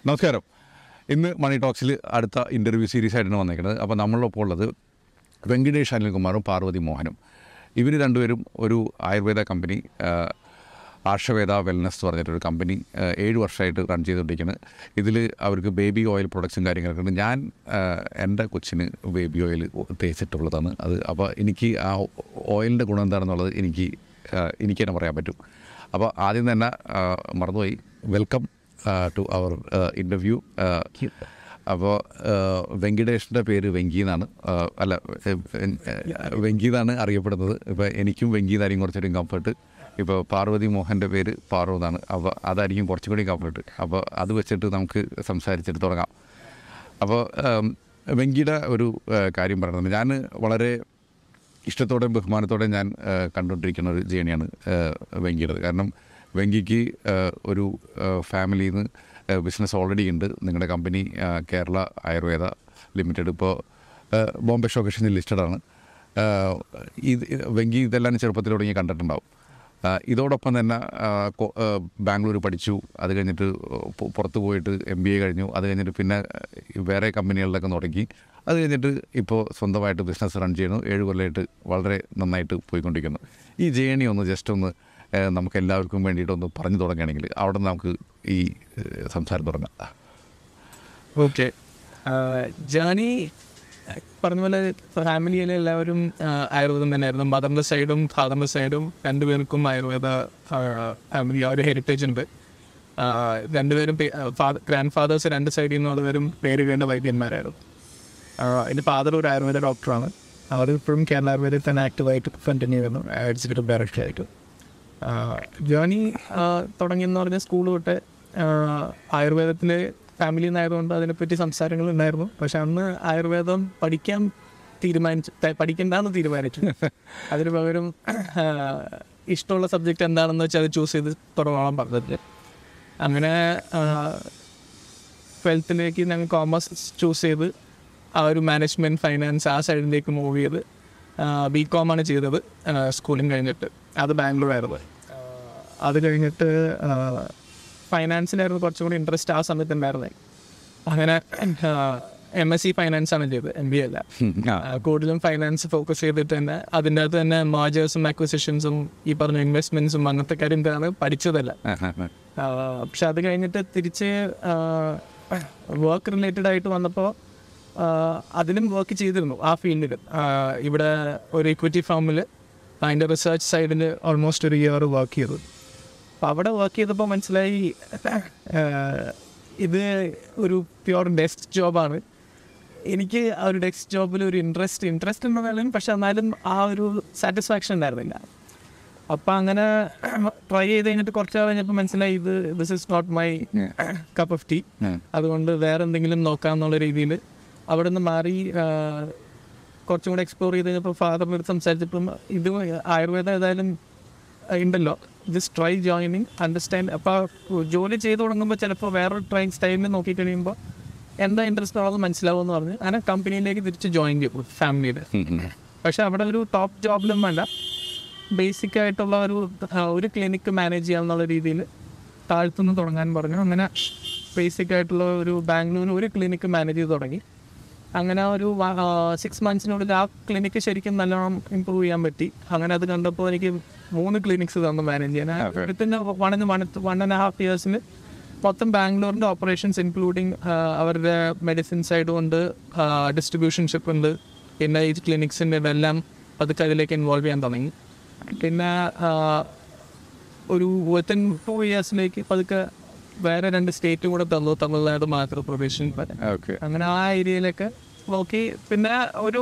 നമസ്കാരം ഇന്ന് മണി ടോക്സിൽ അടുത്ത ഇൻ്റർവ്യൂ സീരീസ് ആയിട്ടാണ് വന്നേക്കുന്നത് അപ്പോൾ നമ്മളൊപ്പം ഉള്ളത് വെങ്കടേഷ് അനിൽകുമാറും പാർവതി മോഹനും ഇവർ രണ്ടുപേരും ഒരു ആയുർവേദ കമ്പനി ആ, ആർഷവേദ വെൽനസ് എന്ന് പറഞ്ഞിട്ടൊരു കമ്പനി ആ, ഏഴ് വർഷമായിട്ട് റൺ ചെയ്തുകൊണ്ടിരിക്കുന്നത് ഇതിൽ അവർക്ക് ബേബി ഓയിൽ പ്രൊഡക്ട്സും കാര്യങ്ങളൊക്കെ ഉണ്ട് ഞാൻ ആ, എൻ്റെ കൊച്ചിന് ബേബി ഓയിൽ തേച്ചിട്ടുള്ളതാണ് അത് അപ്പോൾ എനിക്ക് ആ ഓയിലിൻ്റെ ഗുണം എന്താണെന്നുള്ളത് എനിക്ക് ആ, എനിക്ക് തന്നെ പറയാൻ പറ്റും അപ്പോൾ ആദ്യം തന്നെ ആ, മറന്നുപോയി വെൽക്കം ടു അവർ ഇൻ്റർവ്യൂ അപ്പോൾ വെങ്കിടേഷിൻ്റെ പേര് വെങ്കി എന്നാണ് ആ, അല്ല ഏ, ഏ, വെങ്കി എന്നാണ് അറിയപ്പെടുന്നത് ഇപ്പോൾ എനിക്കും വെങ്കി എന്നായിരിക്കും കുറച്ചൊരു കംഫർട്ട് ഇപ്പോൾ പാർവതി മോഹൻ്റെ പേര് പാർവ എന്നാണ് അപ്പോൾ അതായിരിക്കും കുറച്ചും കൂടി കംഫർട്ട് അപ്പോൾ അത് വെച്ചിട്ട് നമുക്ക് സംസാരിച്ചിട്ട് തുടങ്ങാം അപ്പോൾ ഉം, വെങ്കിയുടെ ഒരു ആ, കാര്യം പറയുന്നത് ഞാൻ വളരെ ഇഷ്ടത്തോടെയും ബഹുമാനത്തോടെയും ഞാൻ ആ, കണ്ടുകൊണ്ടിരിക്കുന്ന ഒരു ജേണിയാണ് ആ, വെങ്കിയുടേത് കാരണം വെങ്കിക്ക് ആ, ഒരു ഫാമിലിയിൽ നിന്ന് ബിസിനസ് ഓൾറെഡി ഉണ്ട് നിങ്ങളുടെ കമ്പനി ആ, കേരള ആയുർവേദ ലിമിറ്റഡ് ഇപ്പോൾ ബോംബെ സ്റ്റോക്ക് എക്സ്ചേഞ്ചിൽ ലിസ്റ്റഡാണ് ഇത് വെങ്കി ഇതെല്ലാം ചെറുപ്പത്തിൽ തുടങ്ങി കണ്ടിട്ടുണ്ടാവും ആ, ഇതോടൊപ്പം തന്നെ ആ, കൊ- ആ, ബാംഗ്ലൂർ പഠിച്ചു അത് കഴിഞ്ഞിട്ട് പു- പുറത്ത് പോയിട്ട് എം ബി എ കഴിഞ്ഞു അത് കഴിഞ്ഞിട്ട് പിന്നെ ആ, വേറെ കമ്പനികളിലൊക്കെ തുടങ്ങി അത് കഴിഞ്ഞിട്ട് ഇപ്പോൾ സ്വന്തമായിട്ട് ബിസിനസ് റൺ ചെയ്യുന്നു ഏഴ് കൊല്ലമായിട്ട് വളരെ നന്നായിട്ട് പോയിക്കൊണ്ടിരിക്കുന്നു ഈ ജേണി ഒന്ന് ജസ്റ്റ് ഒന്ന് ആ, നമുക്ക് എല്ലാവർക്കും വേണ്ടിയിട്ട് ഒന്ന് പറഞ്ഞു തുടങ്ങുകയാണെങ്കിൽ അവിടെ നിന്ന് നമുക്ക് ഈ ആ, സംസാരം തുടങ്ങാം ഓക്കെ ജേണി പറഞ്ഞ പോലെ ഫാമിലിയിലെ എല്ലാവരും ആ, ആയുർവേദം തന്നെയായിരുന്നു മദറിൻ്റെ സൈഡും ഫാദറിൻ്റെ സൈഡും രണ്ടുപേർക്കും ആയുർവേദ ഫാമിലി ആ ഒരു ഹെറിറ്റേജ് ഉണ്ട് ആ, രണ്ടുപേരും ഗ്രാൻഡ് ഫാദേഴ്സ് രണ്ട് സൈഡിൽ നിന്നും അതുവരും പേര് വേണ്ട വൈദ്യന്മാരായിരുന്നു ആ, എൻ്റെ ഫാദർ ഒരു ആയുർവേദ ഡോക്ടറാണ് അവർ ഇപ്പോഴും കേരള ആയുർവേദത്തിൽ തന്നെ ആക്റ്റീവായിട്ട് കണ്ടിന്യൂ ചെയ്യുന്നു എക്സിക്യൂട്ടീവ് ഡയറക്ടർ ആയിട്ട് ജേണി തുടങ്ങിയെന്ന് പറഞ്ഞ സ്കൂൾ തൊട്ട് ആയുർവേദത്തിൽ ഫാമിലിയിൽ നിന്നായതുകൊണ്ട് അതിനെപ്പറ്റി സംസാരങ്ങൾ ഉണ്ടായിരുന്നു പക്ഷെ അന്ന് ആയുർവേദം പഠിക്കാൻ തീരുമാനിച്ചു ത- പഠിക്കണ്ടെന്ന് തീരുമാനിച്ചു അതിന് പകരം ആ, ഇഷ്ടമുള്ള സബ്ജക്റ്റ് എന്താണെന്ന് വെച്ചാൽ അത് ചൂസ് ചെയ്ത് തുടങ്ങാൻ പറഞ്ഞത് അങ്ങനെ ട്വൽത്തിലേക്ക് ഞങ്ങൾ കോമേഴ്സ് ചൂസ് ചെയ്ത് ആ ഒരു മാനേജ്മെൻറ്റ് ഫൈനാൻസ് ആ സൈഡിലേക്ക് മൂവ് ചെയ്ത് ബി കോമാണ് ചെയ്തത് സ്കൂളിങ് കഴിഞ്ഞിട്ട് അത് ബാംഗ്ലൂർ ആയിരുന്നു ആ, അത് കഴിഞ്ഞിട്ട് ഫൈനാൻസിലായിരുന്നു കുറച്ചും കൂടി ഇൻട്രസ്റ്റ് ആ സമയത്ത് ഉണ്ടായിരുന്നത് അങ്ങനെ എം എസ് സി ഫൈനാൻസ് ആണ് ചെയ്തത് എം ബി അല്ല ആ. ആ, കൂടുതലും ഫൈനാൻസ് ഫോക്കസ് ചെയ്തിട്ട് തന്നെ അതിൻ്റെ അകത്ത് തന്നെ മാർജേഴ്സും അക്വിസിഷൻസും ഈ പറഞ്ഞ ഇൻവെസ്റ്റ്മെൻറ്റ്സും അങ്ങനത്തെ കാര്യങ്ങളാണ് പഠിച്ചതല്ല ആ, ആ, ആ. ആ, പക്ഷെ അത് കഴിഞ്ഞിട്ട് തിരിച്ച് വർക്ക് റിലേറ്റഡ് ആയിട്ട് വന്നപ്പോൾ അതിലും വർക്ക് ചെയ്തിരുന്നു ആ ഫീൽഡിൽ ഇവിടെ ഒരു ഇക്വിറ്റി ഫാമിൽ അതിൻ്റെ റിസർച്ച് സൈഡിൽ ഓൾമോസ്റ്റ് ഒരു ഇയർ വർക്ക് ചെയ്തു അപ്പോൾ അവിടെ വർക്ക് ചെയ്തപ്പോൾ മനസ്സിലായി ആ, ഇത് ഒരു പ്യുവർ ഡെസ്ക് ജോബാണ് എനിക്ക് ആ ഒരു ഡെസ്ക് ജോബിൽ ഒരു ഇൻട്രസ്റ്റ് ഇൻട്രസ്റ്റ് ഉണ്ടെന്നാലും പക്ഷെ എന്നാലും ആ ഒരു സാറ്റിസ്ഫാക്ഷൻ ഉണ്ടായിരുന്നില്ല അപ്പം അങ്ങനെ ട്രൈ ചെയ്ത് കഴിഞ്ഞിട്ട് കുറച്ച് നാൾ കഴിഞ്ഞപ്പോൾ മനസ്സിലായി ഇത് this is not my cup of tea ഉം. അതുകൊണ്ട് വേറെ എന്തെങ്കിലും നോക്കാം എന്നുള്ള രീതിയിൽ അവിടെ നിന്ന് മാറി ആ, കുറച്ചും കൂടെ എക്സ്പ്ലോർ ചെയ്ത് കഴിഞ്ഞപ്പോൾ ഫാദറിൻ്റെ അടുത്ത് സംസാരിച്ചപ്പം ഇത് ആയുർവേദം ഏതായാലും ആ, ഉണ്ടല്ലോ ജസ്റ്റ് ട്രൈ ജോയിനിങ് അണ്ടർസ്റ്റാൻഡ് അപ്പോൾ ജോലി ചെയ്ത് തുടങ്ങുമ്പോൾ ചിലപ്പോൾ വേറൊരു ട്രൈങ് സ്റ്റൈലിൽ നോക്കി കഴിയുമ്പോൾ എന്താ ഇൻട്രസ്റ്റ് ആണെന്ന് മനസ്സിലാവുമെന്ന് പറഞ്ഞ് അങ്ങനെ കമ്പനിയിലേക്ക് തിരിച്ച് ജോയിൻ ചെയ്തു ഫാമിലിയിൽ ഉം, ഉം. പക്ഷെ അവിടെ ഒരു ടോപ്പ് ജോബിലും വേണ്ട ബേസിക് ആയിട്ടുള്ള ഒരു ആ, ഒരു ക്ലിനിക്ക് മാനേജ് ചെയ്യാന്നുള്ള രീതിയിൽ താഴ്ത്തുനിന്ന് തുടങ്ങാൻ പറഞ്ഞു അങ്ങനെ ബേസിക് ആയിട്ടുള്ള ഒരു ബാംഗ്ലൂരിൽ ഒരു ക്ലിനിക്ക് മാനേജ് ചെയ്ത് തുടങ്ങി അങ്ങനെ ഒരു സിക്സ് മന്ത്സിനുള്ളിൽ ആ ക്ലിനിക്ക് ശരിക്കും നല്ലോണം ഇമ്പ്രൂവ് ചെയ്യാൻ പറ്റി അങ്ങനെ അത് കണ്ടപ്പോൾ എനിക്ക് മൂന്ന് ക്ലിനിക്സ് തന്നു മാനേജ് ചെയ്യാൻ Okay. Within one one one and half ഇയേഴ്സിൽ മൊത്തം ബാംഗ്ലൂരിൻ്റെ ഓപ്പറേഷൻസ് ഇൻക്ലൂഡിങ് അവരുടെ മെഡിസിൻ സൈഡും ഉണ്ട് ഡിസ്ട്രിബ്യൂഷൻഷിപ്പ് ഉണ്ട് പിന്നെ ഈ ക്ലിനിക്സിൻ്റെ ഇതെല്ലാം പതുക്കെ അതിലേക്ക് ഇൻവോൾവ് ചെയ്യാൻ തുടങ്ങി പിന്നെ ആ, ഒരു വിത്തിൻ ടു ഇയേഴ്സിലേക്ക് പതുക്കെ വേറെ രണ്ട് സ്റ്റേറ്റും കൂടെ തന്നു തമിഴ്നാട് ആന്ധ്രാപ്രദേശും വരെ ഓക്കെ അങ്ങനെ ആ ഏരിയയിലൊക്കെ നോക്കി പിന്നെ ഒരു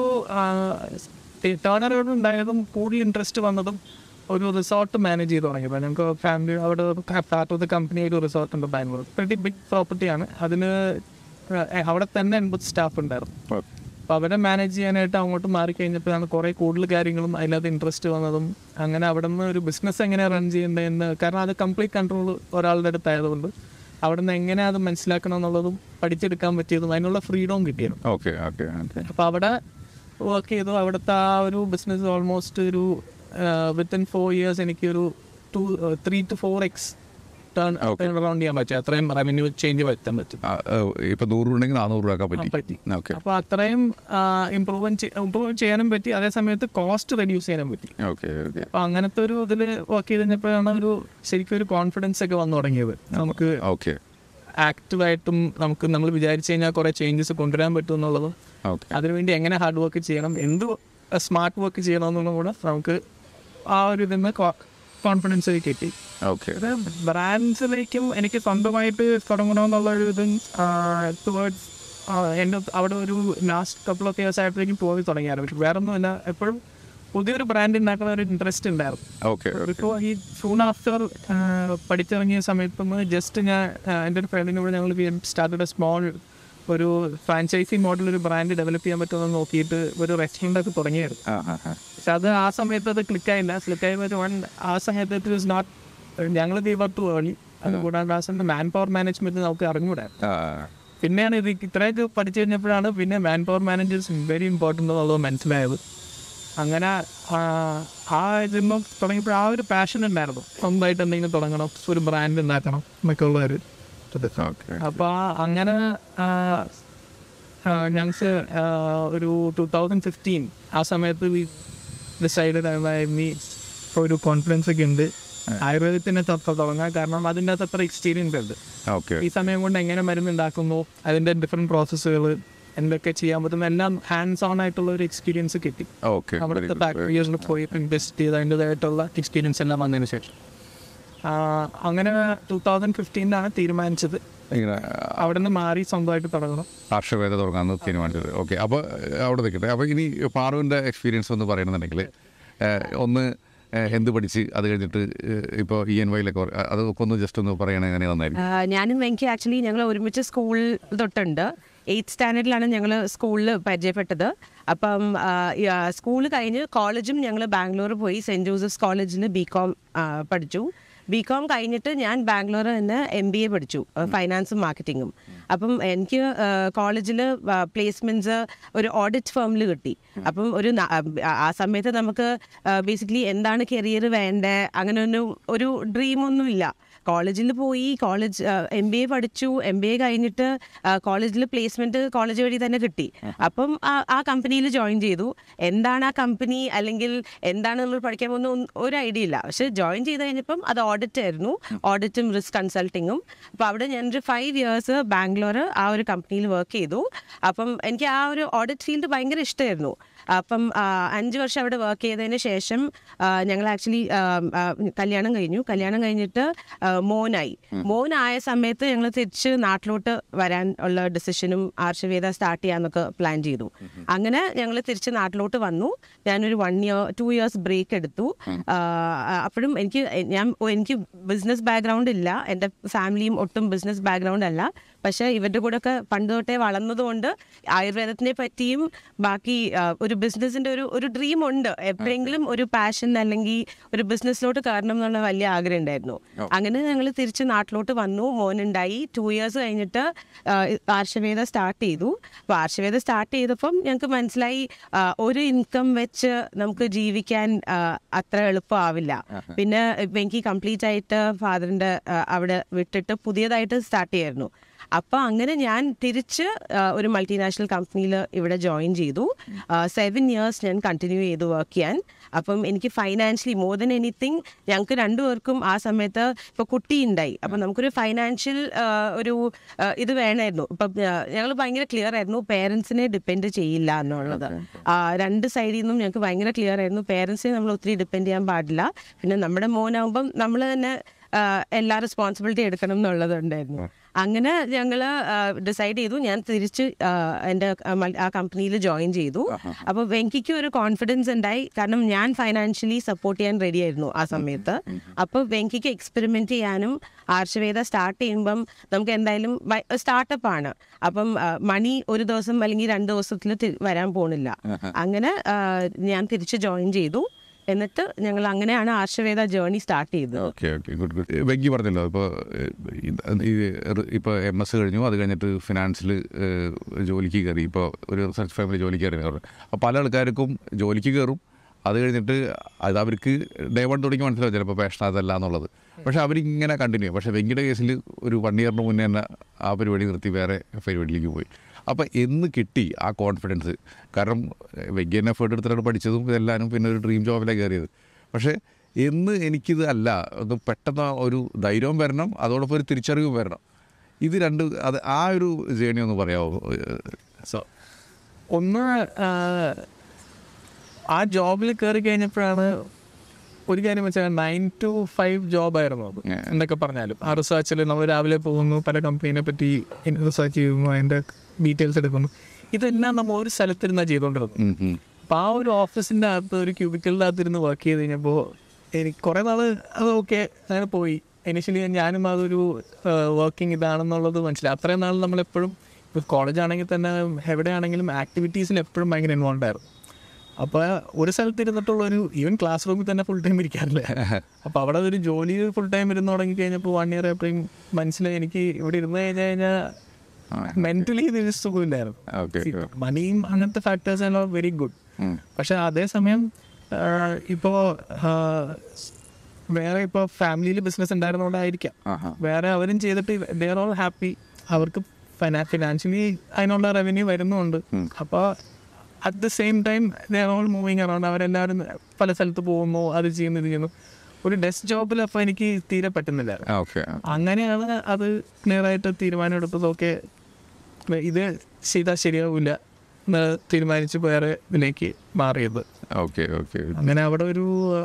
ടേൺ അറൗണ്ട് ഉണ്ടായതും കൂടുതൽ ഇൻട്രസ്റ്റ് വന്നതും ഒരു റിസോർട്ട് മാനേജ് ചെയ്ത് തുടങ്ങിയപ്പോൾ ഞങ്ങൾക്ക് ഫാമിലി അവിടെ പാർട്ട് ഓഫ് ദ കമ്പനി ഒരു റിസോർട്ട് ഉണ്ട് ബാംഗ്ലൂർ വെരി ബിഗ് പ്രോപ്പർട്ടിയാണ് അതിന് ഏഹ് അവിടെ തന്നെ എൺപത് സ്റ്റാഫ് ഉണ്ടായിരുന്നു അപ്പോൾ അവരെ മാനേജ് ചെയ്യാനായിട്ട് അങ്ങോട്ട് മാറിക്കഴിഞ്ഞപ്പോഴാണ് കുറേ കൂടുതൽ കാര്യങ്ങളും അതിനകത്ത് ഇൻട്രസ്റ്റ് വന്നതും അങ്ങനെ അവിടെ നിന്ന് ഒരു ബിസിനസ് എങ്ങനെ റൺ ചെയ്യേണ്ടതെന്ന് കാരണം അത് കംപ്ലീറ്റ് കൺട്രോൾ ഒരാളുടെ അടുത്തായതുകൊണ്ട് അവിടെ നിന്ന് എങ്ങനെ അത് മനസ്സിലാക്കണം എന്നുള്ളതും പഠിച്ചെടുക്കാൻ പറ്റിയതും അതിനുള്ള ഫ്രീഡവും കിട്ടിയിരുന്നു ഓക്കെ ഓക്കെ ഓക്കെ അപ്പോൾ അവിടെ വർക്ക് ചെയ്തു അവിടുത്തെ ആ ഒരു ബിസിനസ് ഓൾമോസ്റ്റ് ഒരു വിത്തിൻ ഫോർ ഇയേഴ്സ് എനിക്കൊരു two three two four x turn turn around ചെയ്യാൻ പറ്റും അത്രയും റവന്യൂ ചേഞ്ച് വരുത്താൻ പറ്റും ആ, ഏഹ്, ഇപ്പൊ നൂറ് രൂപ ഉണ്ടെങ്കിൽ നാനൂറ് രൂപ ആക്കാൻ പറ്റി പറ്റി ഓക്കെ അപ്പോൾ അത്രയും ഇമ്പ്രൂവ്മെന്റ് ഇമ്പ്രൂവ് ചെയ്യാനും പറ്റി അതേ സമയത്ത് കോസ്റ്റ് റെഡ്യൂസ് ചെയ്യാനും പറ്റി ഓക്കെ ഓക്കെ അപ്പോൾ അങ്ങനത്തെ ഒരു ഇതിൽ വർക്ക് ചെയ്ത് കഴിഞ്ഞപ്പോഴാണ് ഒരു ശരിക്കും ഒരു കോൺഫിഡൻസ് ഒക്കെ വന്നു തുടങ്ങിയത് നമുക്ക് ഓക്കെ ആക്റ്റീവായിട്ടും നമുക്ക് നമ്മൾ വിചാരിച്ചു കഴിഞ്ഞാൽ കുറേ ചേഞ്ചസ് കൊണ്ടുവരാൻ പറ്റും എന്നുള്ളതും ഓക്കെ അതിനുവേണ്ടി എങ്ങനെ ഹാർഡ് വർക്ക് ചെയ്യണം എന്ത് സ്മാർട്ട് വർക്ക് ചെയ്യണം എന്നുള്ളത് കൂടെ നമുക്ക് ആ ഒരു ഇതിൽ നിന്ന് കോൺഫിഡൻസ് കിട്ടി ഓക്കെ ഇത് ബ്രാൻഡ്സിലേക്കും എനിക്ക് സ്വന്തമായിട്ട് തുടങ്ങണമെന്നുള്ള ഒരു ഇത് ടുവേർഡ്സ് എൻ്റെ അവിടെ ഒരു ലാസ്റ്റ് കപ്പിൾ ഓഫ് ഇയേഴ്സ് ആയപ്പോഴേക്കും പോയി തുടങ്ങിയായിരുന്നു പക്ഷെ വേറെ ഒന്നുമില്ല എപ്പോഴും പുതിയൊരു ബ്രാൻഡ് ഉണ്ടാക്കുന്ന ഒരു ഇൻട്രസ്റ്റ് ഉണ്ടായിരുന്നു ഓക്കെ ഇപ്പോൾ ഈ സൂൺ ആഫ്റ്റർ പഠിച്ചിറങ്ങിയ സമയത്തും ജസ്റ്റ് ഞാൻ ആ, എൻ്റെ ഒരു ഫ്രണ്ടിൻ്റെ കൂടെ ഞങ്ങൾ സ്റ്റാർട്ടഡ് സ്മോൾ ഒരു ഫ്രാഞ്ചൈസി മോഡൽ ഒരു ബ്രാൻഡ് ഡെവലപ്പ് ചെയ്യാൻ പറ്റുമെന്ന് നോക്കിയിട്ട് ഒരു റെസ്റ്റോറൻ്റ് ഒക്കെ തുടങ്ങിയായിരുന്നു ആ ആ ആ പക്ഷെ അത് ആ സമയത്ത് അത് ക്ലിക്കായില്ല ക്ലിക്കായി വൺ ആ സമയത്ത് ഇറ്റ് വാസ് നോട്ട് ഞങ്ങൾ ദീവർ ടു ഏർലി അതുകൂടാണ്ട് ആ സമയത്ത് മാൻ പവർ മാനേജ്മെന്റ് നമുക്ക് അറിഞ്ഞുകൂടാ ആ പിന്നെയാണ് ഇത് ഇത്രയൊക്കെ പഠിച്ചു കഴിഞ്ഞപ്പോഴാണ് പിന്നെ manpower managers very important എന്നുള്ളത് മനസ്സിലായത് അങ്ങനെ ആ, ആ ഇതിന്ന് തുടങ്ങിയപ്പോൾ ആ ഒരു പാഷൻ ഉണ്ടായിരുന്നു സ്വന്തമായിട്ട് എന്തെങ്കിലും തുടങ്ങണം ഒരു ബ്രാൻഡ് ഉണ്ടാക്കണം എന്നൊക്കെ ഉള്ള ഒരു ഓക്കെ അപ്പോൾ അങ്ങനെ ഞങ്ങൾക്ക് ഒരു ടു തൗസൻഡ് ഫിഫ്റ്റീൻ ആ സമയത്ത് ഡിസൈഡ് മീ ഒരു കോൺഫിഡൻസ് ഒക്കെ ഉണ്ട് ആയുർവേദത്തിനെ തൊട്ട് തുടങ്ങാൻ കാരണം അതിൻ്റെ അകത്ത് അത്ര എക്സ്പീരിയൻസ് ഉണ്ട് ഓക്കെ ഈ സമയം കൊണ്ട് എങ്ങനെ മരുന്ന് ഉണ്ടാക്കുന്നു അതിൻ്റെ ഡിഫറെൻറ്റ് പ്രോസസ്സുകൾ എന്തൊക്കെ ചെയ്യാൻ പറ്റും എല്ലാം ഹാൻഡ്സ് ഓൺ ആയിട്ടുള്ള ഒരു എക്സ്പീരിയൻസ് കിട്ടി ഓക്കെ അവിടുത്തെ ഫാക്ടറീസിൽ പോയി ഇൻവെസ്റ്റ് ചെയ്ത് അതിൻ്റെതായിട്ടുള്ള എക്സ്പീരിയൻസ് എല്ലാം വന്നതിന് ശേഷം ആ, അങ്ങനെ ടൂ തൗസൻഡ് ഫിഫ്റ്റീനിലാണ് തീരുമാനിച്ചത് ഇങ്ങനെ അവിടെ നിന്ന് മാറി സ്വന്തമായിട്ട് തുടങ്ങണം കാർഷികവേദ തുടങ്ങാമെന്ന് തീരുമാനിച്ചത് ഓക്കെ അപ്പോൾ അവിടെ നിൽക്കട്ടെ അപ്പോൾ ഇനി പാറുവിൻ്റെ എക്സ്പീരിയൻസ് ഒന്ന് പറയണമെന്നുണ്ടെങ്കിൽ ഏഹ്, ഒന്ന് ഏഹ്, എന്ത് പഠിച്ച് അത് കഴിഞ്ഞിട്ട് ഇപ്പോൾ ഇ എൻ വൈയിലൊക്കെ അതൊക്കെ ഒന്ന് ജസ്റ്റ് ഒന്ന് പറയണേ എങ്ങനെ നന്നായിരിക്കും ആ, ഞാനും വെങ്കി ആക്ച്വലി ഞങ്ങൾ ഒരുമിച്ച് സ്കൂൾ തൊട്ടുണ്ട് എയ്ത്ത് സ്റ്റാൻഡേർഡിലാണ് ഞങ്ങൾ സ്കൂളിൽ പരിചയപ്പെട്ടത് അപ്പം സ്കൂൾ കഴിഞ്ഞ് കോളേജും ഞങ്ങൾ ബാംഗ്ലൂർ പോയി സെൻറ് ജോസഫ്സ് കോളേജിൽ ബി കോം പഠിച്ചു ബി കോം കഴിഞ്ഞിട്ട് ഞാൻ ബാംഗ്ലൂർ തന്നെ എം ബി എ പഠിച്ചു ഫൈനാൻസും മാർക്കറ്റിങ്ങും അപ്പം എനിക്ക് കോളേജിൽ പ്ലേസ്മെന്റ്സ് ഒരു ഓഡിറ്റ് ഫേമിൽ കിട്ടി അപ്പം ഒരു ന- ആ- ആ സമയത്ത് നമുക്ക് ബേസിക്കലി എന്താണ് കരിയർ വേണ്ടേ അങ്ങനെ ഒരു ഒരു ഡ്രീമൊന്നും ഇല്ല കോളേജിൽ പോയി കോളേജ് എം ബി എ പഠിച്ചു എം ബി എ കഴിഞ്ഞിട്ട് കോളേജിൽ പ്ലേസ്മെന്റ് കോളേജ് വഴി തന്നെ കിട്ടി അപ്പം ആ- ആ കമ്പനിയിൽ ജോയിൻ ചെയ്തു എന്താണ് ആ കമ്പനി അല്ലെങ്കിൽ എന്താണെന്നുള്ളത് പഠിക്കാൻ പോകുന്ന ഒന്നും- ഒരു ഐഡിയ ഇല്ല പക്ഷെ ജോയിൻ ചെയ്ത് കഴിഞ്ഞപ്പം അത് ഓഡിറ്റ് ആയിരുന്നു ഓഡിറ്റും റിസ്ക് കൺസൾട്ടിങ്ങും അപ്പോൾ അവിടെ ഞാനൊരു ഫൈവ് ഇയേഴ്സ് ബാംഗ്ലൂർ ആ ഒരു കമ്പനിയിൽ വർക്ക് ചെയ്തു അപ്പം എനിക്ക് ആ ഒരു ഓഡിറ്റ് ഫീൽഡ് ഭയങ്കര ഇഷ്ടമായിരുന്നു അപ്പം ആ, അഞ്ച് വർഷം അവിടെ വർക്ക് ചെയ്തതിന് ശേഷം ആ, ഞങ്ങൾ ആക്ച്വലി കല്യാണം കഴിഞ്ഞു കല്യാണം കഴിഞ്ഞിട്ട് ആ, മോനായി മോനായ സമയത്ത് ഞങ്ങൾ തിരിച്ച് നാട്ടിലോട്ട് വരാൻ ഉള്ള ഡിസിഷനും ആർഷവേദ സ്റ്റാർട്ട് ചെയ്യാന്നൊക്കെ പ്ലാൻ ചെയ്തു അങ്ങനെ ഞങ്ങൾ തിരിച്ച് നാട്ടിലോട്ട് വന്നു ഞാനൊരു one year two years break എടുത്തു ആ, അപ്പോഴും എനിക്ക് ഞാൻ എനിക്ക് ബിസിനസ് ബാക്ക്ഗ്രൗണ്ട് ഇല്ല എൻ്റെ ഫാമിലിയും ഒട്ടും ബിസിനസ് ബാക്ക്ഗ്രൗണ്ട് അല്ല പക്ഷേ ഇവരുടെ കൂടെ ഒക്കെ പണ്ട് തൊട്ടേ വളർന്നതുകൊണ്ട് ആയുർവേദത്തിനെ പറ്റിയും ബാക്കി ആ, ഒരു ബിസിനസിന്റെ ഒരു ഒരു ഡ്രീം ഉണ്ട് എപ്പോഴെങ്കിലും ഒരു പാഷൻ അല്ലെങ്കിൽ ഒരു ബിസിനസ്സിലോട്ട് കയറണം എന്നുള്ള വലിയ ആഗ്രഹം ഉണ്ടായിരുന്നു അങ്ങനെ ഞങ്ങൾ തിരിച്ച് നാട്ടിലോട്ട് വന്നു മോനുണ്ടായി ടു ഇയേഴ്സ് കഴിഞ്ഞിട്ട് ആ, ആർഷവേദ സ്റ്റാർട്ട് ചെയ്തു അപ്പോൾ ആർഷവേദ സ്റ്റാർട്ട് ചെയ്തപ്പം ഞങ്ങൾക്ക് മനസ്സിലായി ആ, ഒരു ഇൻകം വെച്ച് നമുക്ക് ജീവിക്കാൻ ആ, അത്ര എളുപ്പമാവില്ല പിന്നെ എനിക്ക് കംപ്ലീറ്റ് ആയിട്ട് ഫാദറിന്റെ അവിടെ വിട്ടിട്ട് പുതിയതായിട്ട് സ്റ്റാർട്ട് ചെയ്യായിരുന്നു അപ്പോൾ അങ്ങനെ ഞാൻ തിരിച്ച് ആ, ഒരു മൾട്ടിനാഷണൽ കമ്പനിയിൽ ഇവിടെ ജോയിൻ ചെയ്തു സെവൻ ഇയേഴ്സ് ഞാൻ കണ്ടിന്യൂ ചെയ്തു വർക്ക് ചെയ്യാൻ അപ്പം എനിക്ക് ഫൈനാൻഷ്യലി മോർ ദൻ എനിത്തിങ് ഞങ്ങൾക്ക് രണ്ടുപേർക്കും ആ സമയത്ത് ഇപ്പോൾ കുട്ടി ഉണ്ടായി അപ്പം നമുക്കൊരു ഫൈനാൻഷ്യൽ ഒരു ആ, ഇത് വേണമായിരുന്നു ഇപ്പം ഞങ്ങൾ ഭയങ്കര ക്ലിയർ ആയിരുന്നു പേരൻസിനെ ഡിപ്പെൻഡ് ചെയ്യില്ല എന്നുള്ളത് ആ, രണ്ട് സൈഡിൽ നിന്നും ഞങ്ങൾക്ക് ഭയങ്കര ക്ലിയർ ആയിരുന്നു പേരൻസിനെ നമ്മൾ ഒത്തിരി ഡിപ്പെൻഡ് ചെയ്യാൻ പാടില്ല പിന്നെ നമ്മുടെ മോനാകുമ്പം നമ്മൾ തന്നെ ആ, എല്ലാ റെസ്പോൺസിബിലിറ്റി എടുക്കണം എന്നുള്ളതുണ്ടായിരുന്നു അങ്ങനെ ഞങ്ങൾ ഡിസൈഡ് ചെയ്തു ഞാൻ തിരിച്ച് ആ, എൻ്റെ ആ മൾ- ആ കമ്പനിയിൽ ജോയിൻ ചെയ്തു അപ്പോൾ വെങ്കിക്ക് ഒരു കോൺഫിഡൻസ് ഉണ്ടായി കാരണം ഞാൻ ഫൈനാൻഷ്യലി സപ്പോർട്ട് ചെയ്യാൻ റെഡി ആയിരുന്നു ആ സമയത്ത് അപ്പോൾ വെങ്കിക്ക് എക്സ്പെരിമെന്റ് ചെയ്യാനും ആർഷവേദ സ്റ്റാർട്ട് ചെയ്യുമ്പം നമുക്ക് എന്തായാലും സ്റ്റാർട്ടപ്പ് ആണ് അപ്പം മണി ഒരു ദിവസം അല്ലെങ്കിൽ രണ്ട് ദിവസത്തിൽ തി- വരാൻ പോണില്ല അങ്ങനെ ആ, ഞാൻ തിരിച്ച് ജോയിൻ ചെയ്തു എന്നിട്ട് ഞങ്ങൾ അങ്ങനെയാണ് ആർഷവേദ ജേർണി സ്റ്റാർട്ട് ചെയ്തത് okay okay good good Venky പറഞ്ഞല്ലോ ഇപ്പോൾ ഈ ഇപ്പോൾ എം എസ് കഴിഞ്ഞു അത് കഴിഞ്ഞിട്ട് ഫിനാൻസിൽ ജോലിക്ക് കയറി ഇപ്പോൾ ഒരു റിസർച്ച് ഫാമിലി ജോലിക്ക് കയറി അപ്പോൾ പല ആൾക്കാർക്കും ജോലിക്ക് കയറും അത് കഴിഞ്ഞിട്ട് അത് അവർക്ക് ഡേ വൺ തുടങ്ങി മനസ്സിലാവും ചിലപ്പോൾ പാഷൻ അതല്ല എന്നുള്ളത് പക്ഷെ അവരിങ്ങനെ കണ്ടിന്യൂ ചെയ്യും പക്ഷേ വെങ്കിയുടെ കേസിൽ ഒരു വൺ ഇയറിന് മുന്നേ തന്നെ ആ പരിപാടി നിർത്തി വേറെ പരിപാടിയിലേക്ക് പോയി അപ്പോൾ എന്ന് കിട്ടി ആ കോൺഫിഡൻസ് കാരണം വെങ്കി തന്നെ എഫേർട്ട് എടുത്തിട്ടാണ് പഠിച്ചതും ഇതെല്ലാവരും പിന്നെ ഒരു ഡ്രീം ജോബിലാണ് കയറിയത് പക്ഷേ എന്ന് എനിക്കിത് അല്ല ഒന്ന് പെട്ടെന്ന് ഒരു ധൈര്യവും വരണം അതോടൊപ്പം ഒരു തിരിച്ചറിവും വരണം ഇത് രണ്ട് അത് ആ ഒരു ജേണി ഒന്ന് പറയാമോ സോ ഒന്ന് ആ, ആ ജോബിൽ കയറി കഴിഞ്ഞപ്പോഴാണ് ഒരു കാര്യം വെച്ചാൽ നയൻ ടു ഫൈവ് ജോബായിരുന്നു അത് Yeah. എന്നൊക്കെ പറഞ്ഞാലും ആ റിസർച്ചിൽ നമ്മൾ രാവിലെ പോകുന്നു പല കമ്പനീനെ പറ്റി റിസർച്ച് ചെയ്യുന്നു അതിൻ്റെ ഡീറ്റെയിൽസ് എടുക്കുന്നു ഇതെല്ലാം നമ്മൾ ഒരു സ്ഥലത്തിരുന്നാണ് ചെയ്തുകൊണ്ടിരുന്നത് ഉം, ഉം. അപ്പോൾ ആ ഒരു ഓഫീസിൻ്റെ അകത്ത് ഒരു ക്യൂബിക്കലിൻ്റെ അകത്ത് ഇരുന്ന് വർക്ക് ചെയ്ത് കഴിഞ്ഞപ്പോൾ എനിക്ക് കുറേ നാൾ അത് ഓക്കെ അങ്ങനെ പോയി ഇനിഷ്യലി ഞാനും അതൊരു വർക്കിംഗ് ഇതാണെന്നുള്ളത് മനസ്സിലായി അത്രയും നാൾ നമ്മളെപ്പോഴും ഇപ്പോൾ കോളേജ് ആണെങ്കിൽ തന്നെ എവിടെയാണെങ്കിലും ആക്ടിവിറ്റീസിൽ എപ്പോഴും ഭയങ്കര ഇൻവോൾവ് ആയിരുന്നു അപ്പോൾ ഒരു സ്ഥലത്ത് ഇരുന്നിട്ടുള്ള ഒരു ഈവൻ ക്ലാസ് റൂമിൽ തന്നെ ഫുൾ ടൈം ഇരിക്കാറില്ല അപ്പോൾ അവിടെ ഒരു ജോലി ഫുൾ ടൈം ഇരുന്ന് തുടങ്ങി കഴിഞ്ഞപ്പോൾ വൺ ഇയർ എപ്പോഴും മനസ്സിലായി എനിക്ക് ഇവിടെ ഇരുന്ന് കഴിഞ്ഞ് കഴിഞ്ഞാൽ മെൻ്റലി ഇതിന് സുഖമില്ലായിരുന്നു ഓക്കെ മണിയും അങ്ങനത്തെ ഫാക്ടേഴ്സ് എല്ലാം വെരി ഗുഡ് ഉം. പക്ഷെ അതേസമയം ഇപ്പോൾ വേറെ ഇപ്പോൾ ഫാമിലിയിൽ ബിസിനസ് ഉണ്ടായിരുന്നതുകൊണ്ടായിരിക്കാം ആഹാ. വേറെ അവരും ചെയ്തിട്ട് ദർ ഓൾ ഹാപ്പി അവർക്ക് ഫിനാൻഷ്യലി അതിനുള്ള റവന്യൂ വരുന്നുണ്ട് അപ്പോൾ at the same time they're all moving around അവരെല്ലാവരും പല സ്ഥലത്ത് പോകുന്നു അത് ചെയ്യുന്നു ഇത് ചെയ്യുന്നു ഒരു ഡെസ്ക് ജോബിൽ അപ്പോൾ എനിക്ക് തീരെ പറ്റുന്നില്ല ഓക്കെ അങ്ങനെയാണ് അത് ക്ലിയർ ആയിട്ട് തീരുമാനം എടുത്തതൊക്കെ ഇത് ചെയ്താൽ ശരിയാവില്ല എന്ന് തീരുമാനിച്ച് വേറെ ഇതിലേക്ക് മാറിയത് ഓക്കെ ഓക്കെ അങ്ങനെ അവിടെ ഒരു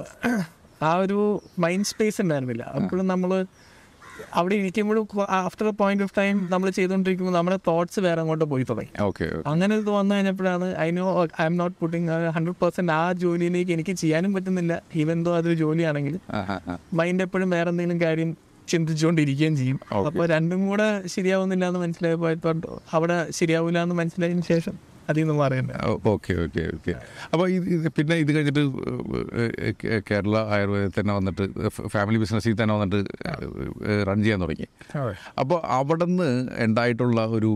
ആ ഒരു മൈൻഡ് സ്പേസ് ഉണ്ടായിരുന്നില്ല അപ്പോഴും നമ്മൾ അവിടെ ഇരിക്കുമ്പോഴും after a point of time നമ്മൾ ചെയ്തുകൊണ്ടിരിക്കുമ്പോൾ നമ്മുടെ തോട്ട്സ് വേറെ അങ്ങോട്ട് പോയി തുടങ്ങി ഓക്കെ അങ്ങനെ ഇത് വന്നു കഴിഞ്ഞപ്പോഴാണ് I know I'm not putting hundred percent ആ ജോലിയിലേക്ക് എനിക്ക് ചെയ്യാനും പറ്റുന്നില്ല ഈവൻ ദോ അതൊരു ജോലിയാണെങ്കിൽ മൈൻഡ് എപ്പോഴും വേറെ എന്തെങ്കിലും കാര്യം ചിന്തിച്ചുകൊണ്ടിരിക്കുകയും ചെയ്യും Okay. അപ്പോൾ രണ്ടും കൂടെ ശരിയാവുന്നില്ല എന്ന് മനസ്സിലായപ്പോൾ അവിടെ ശരിയാവില്ല എന്ന് മനസ്സിലായതിനു ശേഷം അതിൽ നിന്ന് മാറിയില്ല ഓക്കെ ഓക്കെ ഓക്കെ അപ്പോൾ ഇത് ഇത് പിന്നെ ഇത് കഴിഞ്ഞിട്ട് ഏഹ്, കേ- കേരള ആയുർവേദത്തിൽ തന്നെ വന്നിട്ട് ഫാമിലി ബിസിനസ്സിൽ തന്നെ വന്നിട്ട് റൺ ചെയ്യാൻ തുടങ്ങി അപ്പോൾ അവിടെ നിന്ന് ഉണ്ടായിട്ടുള്ള ഒരു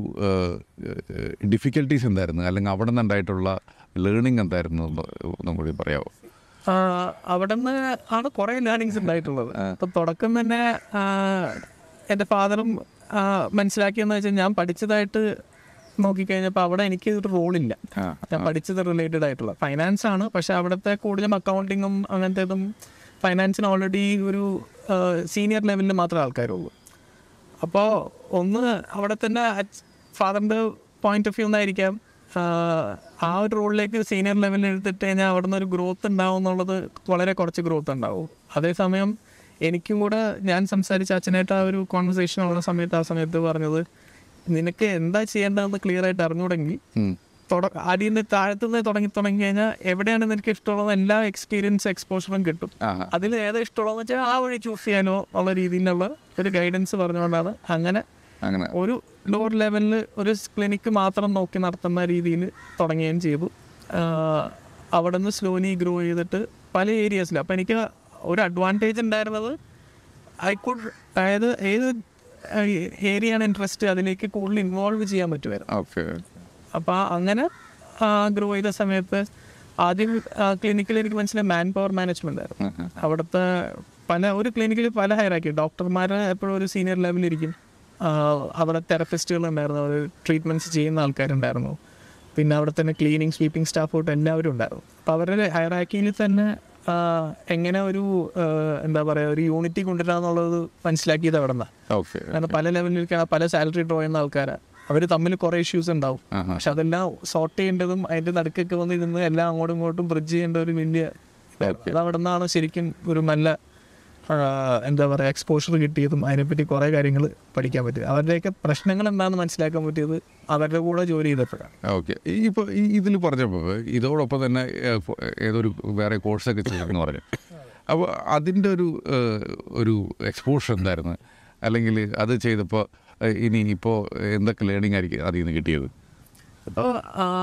ഡിഫിക്കൽട്ടീസ് എന്തായിരുന്നു അല്ലെങ്കിൽ അവിടെ നിന്ന് ഉണ്ടായിട്ടുള്ള ലേണിംഗ് എന്തായിരുന്നു എന്ന് ഒന്നും കൂടി പറയാമോ ആ, അവിടെ നിന്ന് ആണ് കുറേ ലേണിങ്സ് ഉണ്ടായിട്ടുള്ളത് അപ്പം തുടക്കം തന്നെ ആ, എൻ്റെ ഫാദറും മനസ്സിലാക്കിയെന്ന് വെച്ചാൽ ഞാൻ പഠിച്ചതായിട്ട് നോക്കിക്കഴിഞ്ഞപ്പോൾ അവിടെ എനിക്ക് ഒരു റോളില്ല ആ, ഞാൻ പഠിച്ചത് റിലേറ്റഡ് ആയിട്ടുള്ള ഫൈനാൻസ് ആണ് പക്ഷെ അവിടുത്തെ കൂടുതലും അക്കൗണ്ടിങ്ങും അങ്ങനത്തേതും ഫൈനാൻസിന് ഓൾറെഡി ഒരു സീനിയർ ലെവലിൽ മാത്രമേ ആൾക്കാരുള്ളൂ അപ്പോൾ ഒന്ന് അവിടെ തന്നെ ഫാദറിൻ്റെ പോയിന്റ് ഓഫ് വ്യൂ എന്നായിരിക്കാം ആഹ്, ആ ഒരു റോളിലേക്ക് സീനിയർ ലെവലിൽ എടുത്തിട്ട് കഴിഞ്ഞാൽ അവിടെ നിന്ന് ഒരു ഗ്രോത്ത് ഉണ്ടാവും എന്നുള്ളത് വളരെ കുറച്ച് ഗ്രോത്ത് ഉണ്ടാവും അതേസമയം എനിക്കും കൂടെ ഞാൻ സംസാരിച്ച അച്ഛനായിട്ട് ആ ഒരു കോൺവെർസേഷൻ ഉള്ള സമയത്ത് ആ സമയത്ത് പറഞ്ഞത് നിനക്ക് എന്താ ചെയ്യേണ്ടതെന്ന് ക്ലിയർ ആയിട്ട് അറിഞ്ഞുകൂടെങ്കിൽ ഉം. തുട- ആദ്യം നിന്ന് താഴത്തുനിന്ന് തുടങ്ങി തുടങ്ങി കഴിഞ്ഞാൽ എവിടെയാണ് നിനക്ക് ഇഷ്ടമുള്ളത് എല്ലാ എക്സ്പീരിയൻസ് എക്സ്പോഷറും കിട്ടും ആഹാ. അതിൽ ഏതാ ഇഷ്ടമുള്ളതെന്ന് വെച്ചാൽ ആ വഴി ചൂസ് ചെയ്യാനോ ഉള്ള രീതിയിലുള്ള ഒരു ഗൈഡൻസ് പറഞ്ഞുകൊണ്ടാണ് അങ്ങനെ അങ്ങനെ ഒരു ലോവർ ലെവലിൽ ഒരു ക്ലിനിക്ക് മാത്രം നോക്കി നടത്തുന്ന രീതിയിൽ തുടങ്ങുകയും ചെയ്തു ആഹ് അവിടെ നിന്ന് സ്ലോലി ഗ്രോ ചെയ്തിട്ട് പല ഏരിയസിൽ അപ്പം എനിക്ക് ഒരു അഡ്വാൻറ്റേജ് ഉണ്ടായിരുന്നത് ഐ കുഡ് അതായത് ഏത് ഏരിയയാണ് ഇൻട്രസ്റ്റ് അതിലേക്ക് കൂടുതൽ ഇൻവോൾവ് ചെയ്യാൻ പറ്റുമായിരുന്നു ഓക്കെ അപ്പോൾ അങ്ങനെ ഗ്രോ ചെയ്ത സമയത്ത് ആദ്യം ക്ലിനിക്കിൽ എനിക്ക് മനസ്സിലായി മാൻ പവർ മാനേജ്മെന്റ് ആയിരുന്നു അവിടുത്തെ പല ഒരു ക്ലിനിക്കിൽ പല ഹയറാക്കി ഡോക്ടർമാർ എപ്പോഴും ഒരു സീനിയർ ലെവലിരിക്കും അവിടെ തെറപ്പിസ്റ്റുകൾ ഉണ്ടായിരുന്നു അവർ ട്രീറ്റ്മെൻറ്റ്സ് ചെയ്യുന്ന ആൾക്കാരുണ്ടായിരുന്നു പിന്നെ അവിടെ തന്നെ ക്ലീനിങ് സ്വീപ്പിംഗ് സ്റ്റാഫ് തൊട്ട് എല്ലാവരും ഉണ്ടായിരുന്നു അപ്പോൾ അവരുടെ ഹയറാക്കിയിൽ തന്നെ ആ, എങ്ങനെ ഒരു ആ, എന്താ പറയുക ഒരു യൂണിറ്റി കൊണ്ടുവരാന്നുള്ളത് മനസ്സിലാക്കിയത് അവിടെ നിന്നാണ് ഓക്കെ കാരണം പല ലെവലിൽ പല സാലറി ഡ്രോ ചെയ്യുന്ന ആൾക്കാരാണ് അവർ തമ്മിൽ കുറേ ഇഷ്യൂസ് ഉണ്ടാവും ആഹാ. പക്ഷെ അതെല്ലാം സോർട്ട് ചെയ്യേണ്ടതും അതിന്റെ നടുക്കൊക്കെ വന്ന് ഇരുന്ന് എല്ലാം അങ്ങോട്ടും ഇങ്ങോട്ടും ബ്രിഡ്ജ് ചെയ്യേണ്ട ഒരു വലിയ അത് അവിടെ നിന്നാണ് ശരിക്കും ഒരു നല്ല ആ, എന്താ പറയുക എക്സ്പോഷർ കിട്ടിയതും അതിനെപ്പറ്റി കുറേ കാര്യങ്ങൾ പഠിക്കാൻ പറ്റിയത് അവരുടെയൊക്കെ പ്രശ്നങ്ങൾ എന്താണെന്ന് മനസ്സിലാക്കാൻ പറ്റിയത് അവരുടെ കൂടെ ജോലി ചെയ്തപ്പോഴാണ് ഓക്കെ ഇപ്പോൾ ഇതിൽ പറഞ്ഞപ്പോൾ ഇതോടൊപ്പം തന്നെ ഏഹ്, ഫോ- ഏതൊരു വേറെ കോഴ്സൊക്കെ ചെയ്തെന്ന് പറഞ്ഞു അപ്പോൾ അതിൻ്റെ ഒരു ഏഹ്, ഒരു എക്സ്പോഷർ എന്തായിരുന്നു അല്ലെങ്കിൽ അത് ചെയ്തപ്പോൾ ഏഹ്, ഇനി ഇപ്പോൾ എന്തൊക്കെ ലേണിംഗ് ആയിരിക്കും അതിൽ നിന്ന് കിട്ടിയത് അപ്പോൾ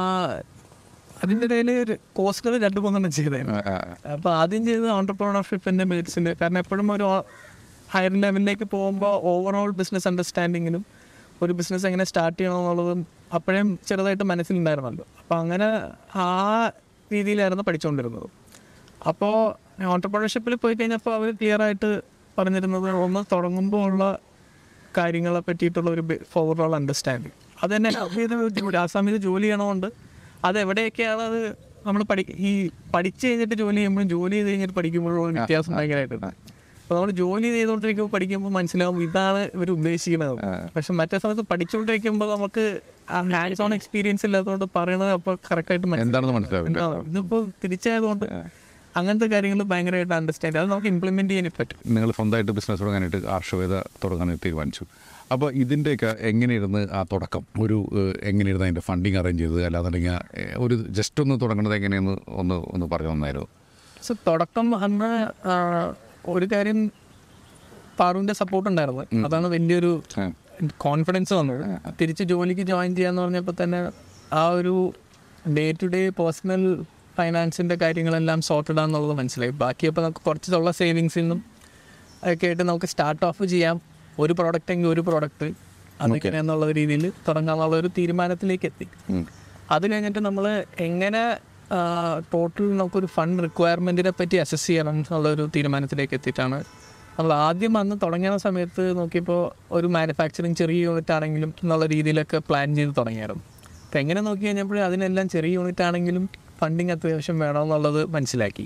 അതിൻ്റെ ഇടയിൽ കോഴ്സുകൾ രണ്ട് മൂന്നെണ്ണം ചെയ്തായിരുന്നു ആ, ആ, അപ്പോൾ ആദ്യം ചെയ്തത് ഓണ്ടർപ്രണർഷിപ്പിൻ്റെ ബേസിൽ കാരണം എപ്പോഴും ഒരു ഹയർ ലെവലിലേക്ക് പോകുമ്പോൾ ഓവറോൾ ബിസിനസ് അണ്ടർസ്റ്റാൻഡിങ്ങിനും ഒരു ബിസിനസ് എങ്ങനെ സ്റ്റാർട്ട് ചെയ്യണമെന്നുള്ളതും അപ്പോഴും ചെറുതായിട്ട് മനസ്സിലുണ്ടായിരുന്നല്ലോ അപ്പോൾ അങ്ങനെ ആ രീതിയിലായിരുന്നു പഠിച്ചുകൊണ്ടിരുന്നത് അപ്പോൾ ഓണ്ടർപ്രണർഷിപ്പിൽ പോയി കഴിഞ്ഞപ്പോൾ അവർ ക്ലിയർ ആയിട്ട് പറഞ്ഞിരുന്നത് ഒന്ന് തുടങ്ങുമ്പോൾ ഉള്ള കാര്യങ്ങളെ പറ്റിയിട്ടുള്ള ഒരു ഓവറോൾ അണ്ടർസ്റ്റാൻഡിങ് അത് തന്നെ ഏത് ജോലി ആ സമയത്ത് ജോലി ചെയ്യണമുണ്ട് അത് എവിടെയൊക്കെയാണ് അത് നമ്മൾ പഠി ഈ പഠിച്ചു കഴിഞ്ഞിട്ട് ജോലി ചെയ്യുമ്പോഴും ജോലി ചെയ്ത് കഴിഞ്ഞിട്ട് പഠിക്കുമ്പോഴും ഒരു വ്യത്യാസം ഭയങ്കരമായിട്ടുണ്ട് അപ്പോൾ നമ്മൾ ജോലി ചെയ്തുകൊണ്ടിരിക്കുമ്പോൾ പഠിക്കുമ്പോൾ മനസ്സിലാവും ഇതാണ് ഇവർ ഉദ്ദേശിക്കുന്നത് പക്ഷെ മറ്റേ സമയത്ത് പഠിച്ചുകൊണ്ടിരിക്കുമ്പോൾ നമുക്ക് ഹാൻഡ്സ് ഓൺ എക്സ്പീരിയൻസ് ഇല്ലാത്തതുകൊണ്ട് പറയണത് അപ്പോൾ കറക്റ്റായിട്ട് മനസ്സിലാവും എന്താണെന്ന് മനസ്സിലാവില്ല ആ, ഇതിപ്പോ തിരിച്ചായതുകൊണ്ട് അങ്ങനത്തെ കാര്യങ്ങൾ ഭയങ്കരമായിട്ട് അണ്ടർസ്റ്റാൻഡ് അത് നമുക്ക് ഇംപ്ലിമെന്റ് ചെയ്യാൻ പറ്റും നിങ്ങൾ സ്വന്തമായിട്ട് ബിസിനസ് തുടങ്ങാനായിട്ട് ആർഷവേദ തുടങ്ങാൻ തീരുമാനിച്ചു അപ്പോൾ ഇതിൻ്റെയൊക്കെ എങ്ങനെയിരുന്ന് ആ തുടക്കം ഒരു ഏഹ്, എങ്ങനെയിരുന്ന് അതിൻ്റെ ഫണ്ടിങ് അറേഞ്ച് ചെയ്തത് അല്ലാന്നുണ്ടെങ്കിൽ ഏഹ്, ഒരു ജസ്റ്റ് ഒന്ന് തുടങ്ങുന്നത് എങ്ങനെയെന്ന് ഒന്ന് ഒന്ന് പറഞ്ഞു തന്നായിരുന്നു സോ തുടക്കം അന്ന് ആ, ഒരു കാര്യം പാറുവിന്റെ സപ്പോർട്ട് ഉണ്ടായിരുന്നു അതാണ് വലിയൊരു കോൺഫിഡൻസ് വന്നത് തിരിച്ച് ജോലിക്ക് ജോയിൻ ചെയ്യാന്ന് പറഞ്ഞപ്പോൾ തന്നെ ആ ഒരു ഡേ ടു ഡേ പേഴ്സണൽ ഫൈനാൻസിന്റെ കാര്യങ്ങളെല്ലാം സോർട്ടഡ് ആണെന്നുള്ളത് മനസ്സിലായി ബാക്കി അപ്പോൾ നമുക്ക് കുറച്ചുള്ള സേവിങ്സിൽ നിന്നും ഒക്കെ ആയിട്ട് നമുക്ക് സ്റ്റാർട്ട് ഓഫ് ചെയ്യാം ഒരു പ്രോഡക്റ്റ് എങ്കിൽ ഒരു പ്രോഡക്റ്റ് അതൊക്കെ എന്നുള്ള രീതിയിൽ തുടങ്ങാനുള്ള ഒരു തീരുമാനത്തിലേക്ക് എത്തി അത് കഴിഞ്ഞിട്ട് നമ്മൾ എങ്ങനെ ടോട്ടൽ നമുക്കൊരു ഫണ്ട് റിക്വയർമെൻറ്റിനെ പറ്റി അസസ് ചെയ്യണം എന്നുള്ള ഒരു തീരുമാനത്തിലേക്ക് എത്തിയിട്ടാണ് നമ്മൾ ആദ്യം അന്ന് തുടങ്ങിയ സമയത്ത് നോക്കിയപ്പോൾ ഒരു മാനുഫാക്ചറിങ് ചെറിയ യൂണിറ്റ് ആണെങ്കിലും എന്നുള്ള രീതിയിലൊക്കെ പ്ലാൻ ചെയ്ത് തുടങ്ങിയായിരുന്നു അപ്പോൾ എങ്ങനെ നോക്കി കഴിഞ്ഞപ്പോൾ അതിനെല്ലാം ചെറിയ യൂണിറ്റ് ആണെങ്കിലും ഫണ്ടിങ് അത്യാവശ്യം വേണമെന്നുള്ളത് മനസ്സിലാക്കി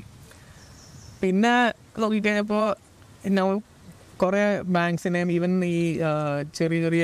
പിന്നെ നോക്കിക്കഴിഞ്ഞപ്പോൾ പിന്നെ കുറേ ബാങ്ക്സിനെയും ഈവൻ ഈ ആ, ചെറിയ ചെറിയ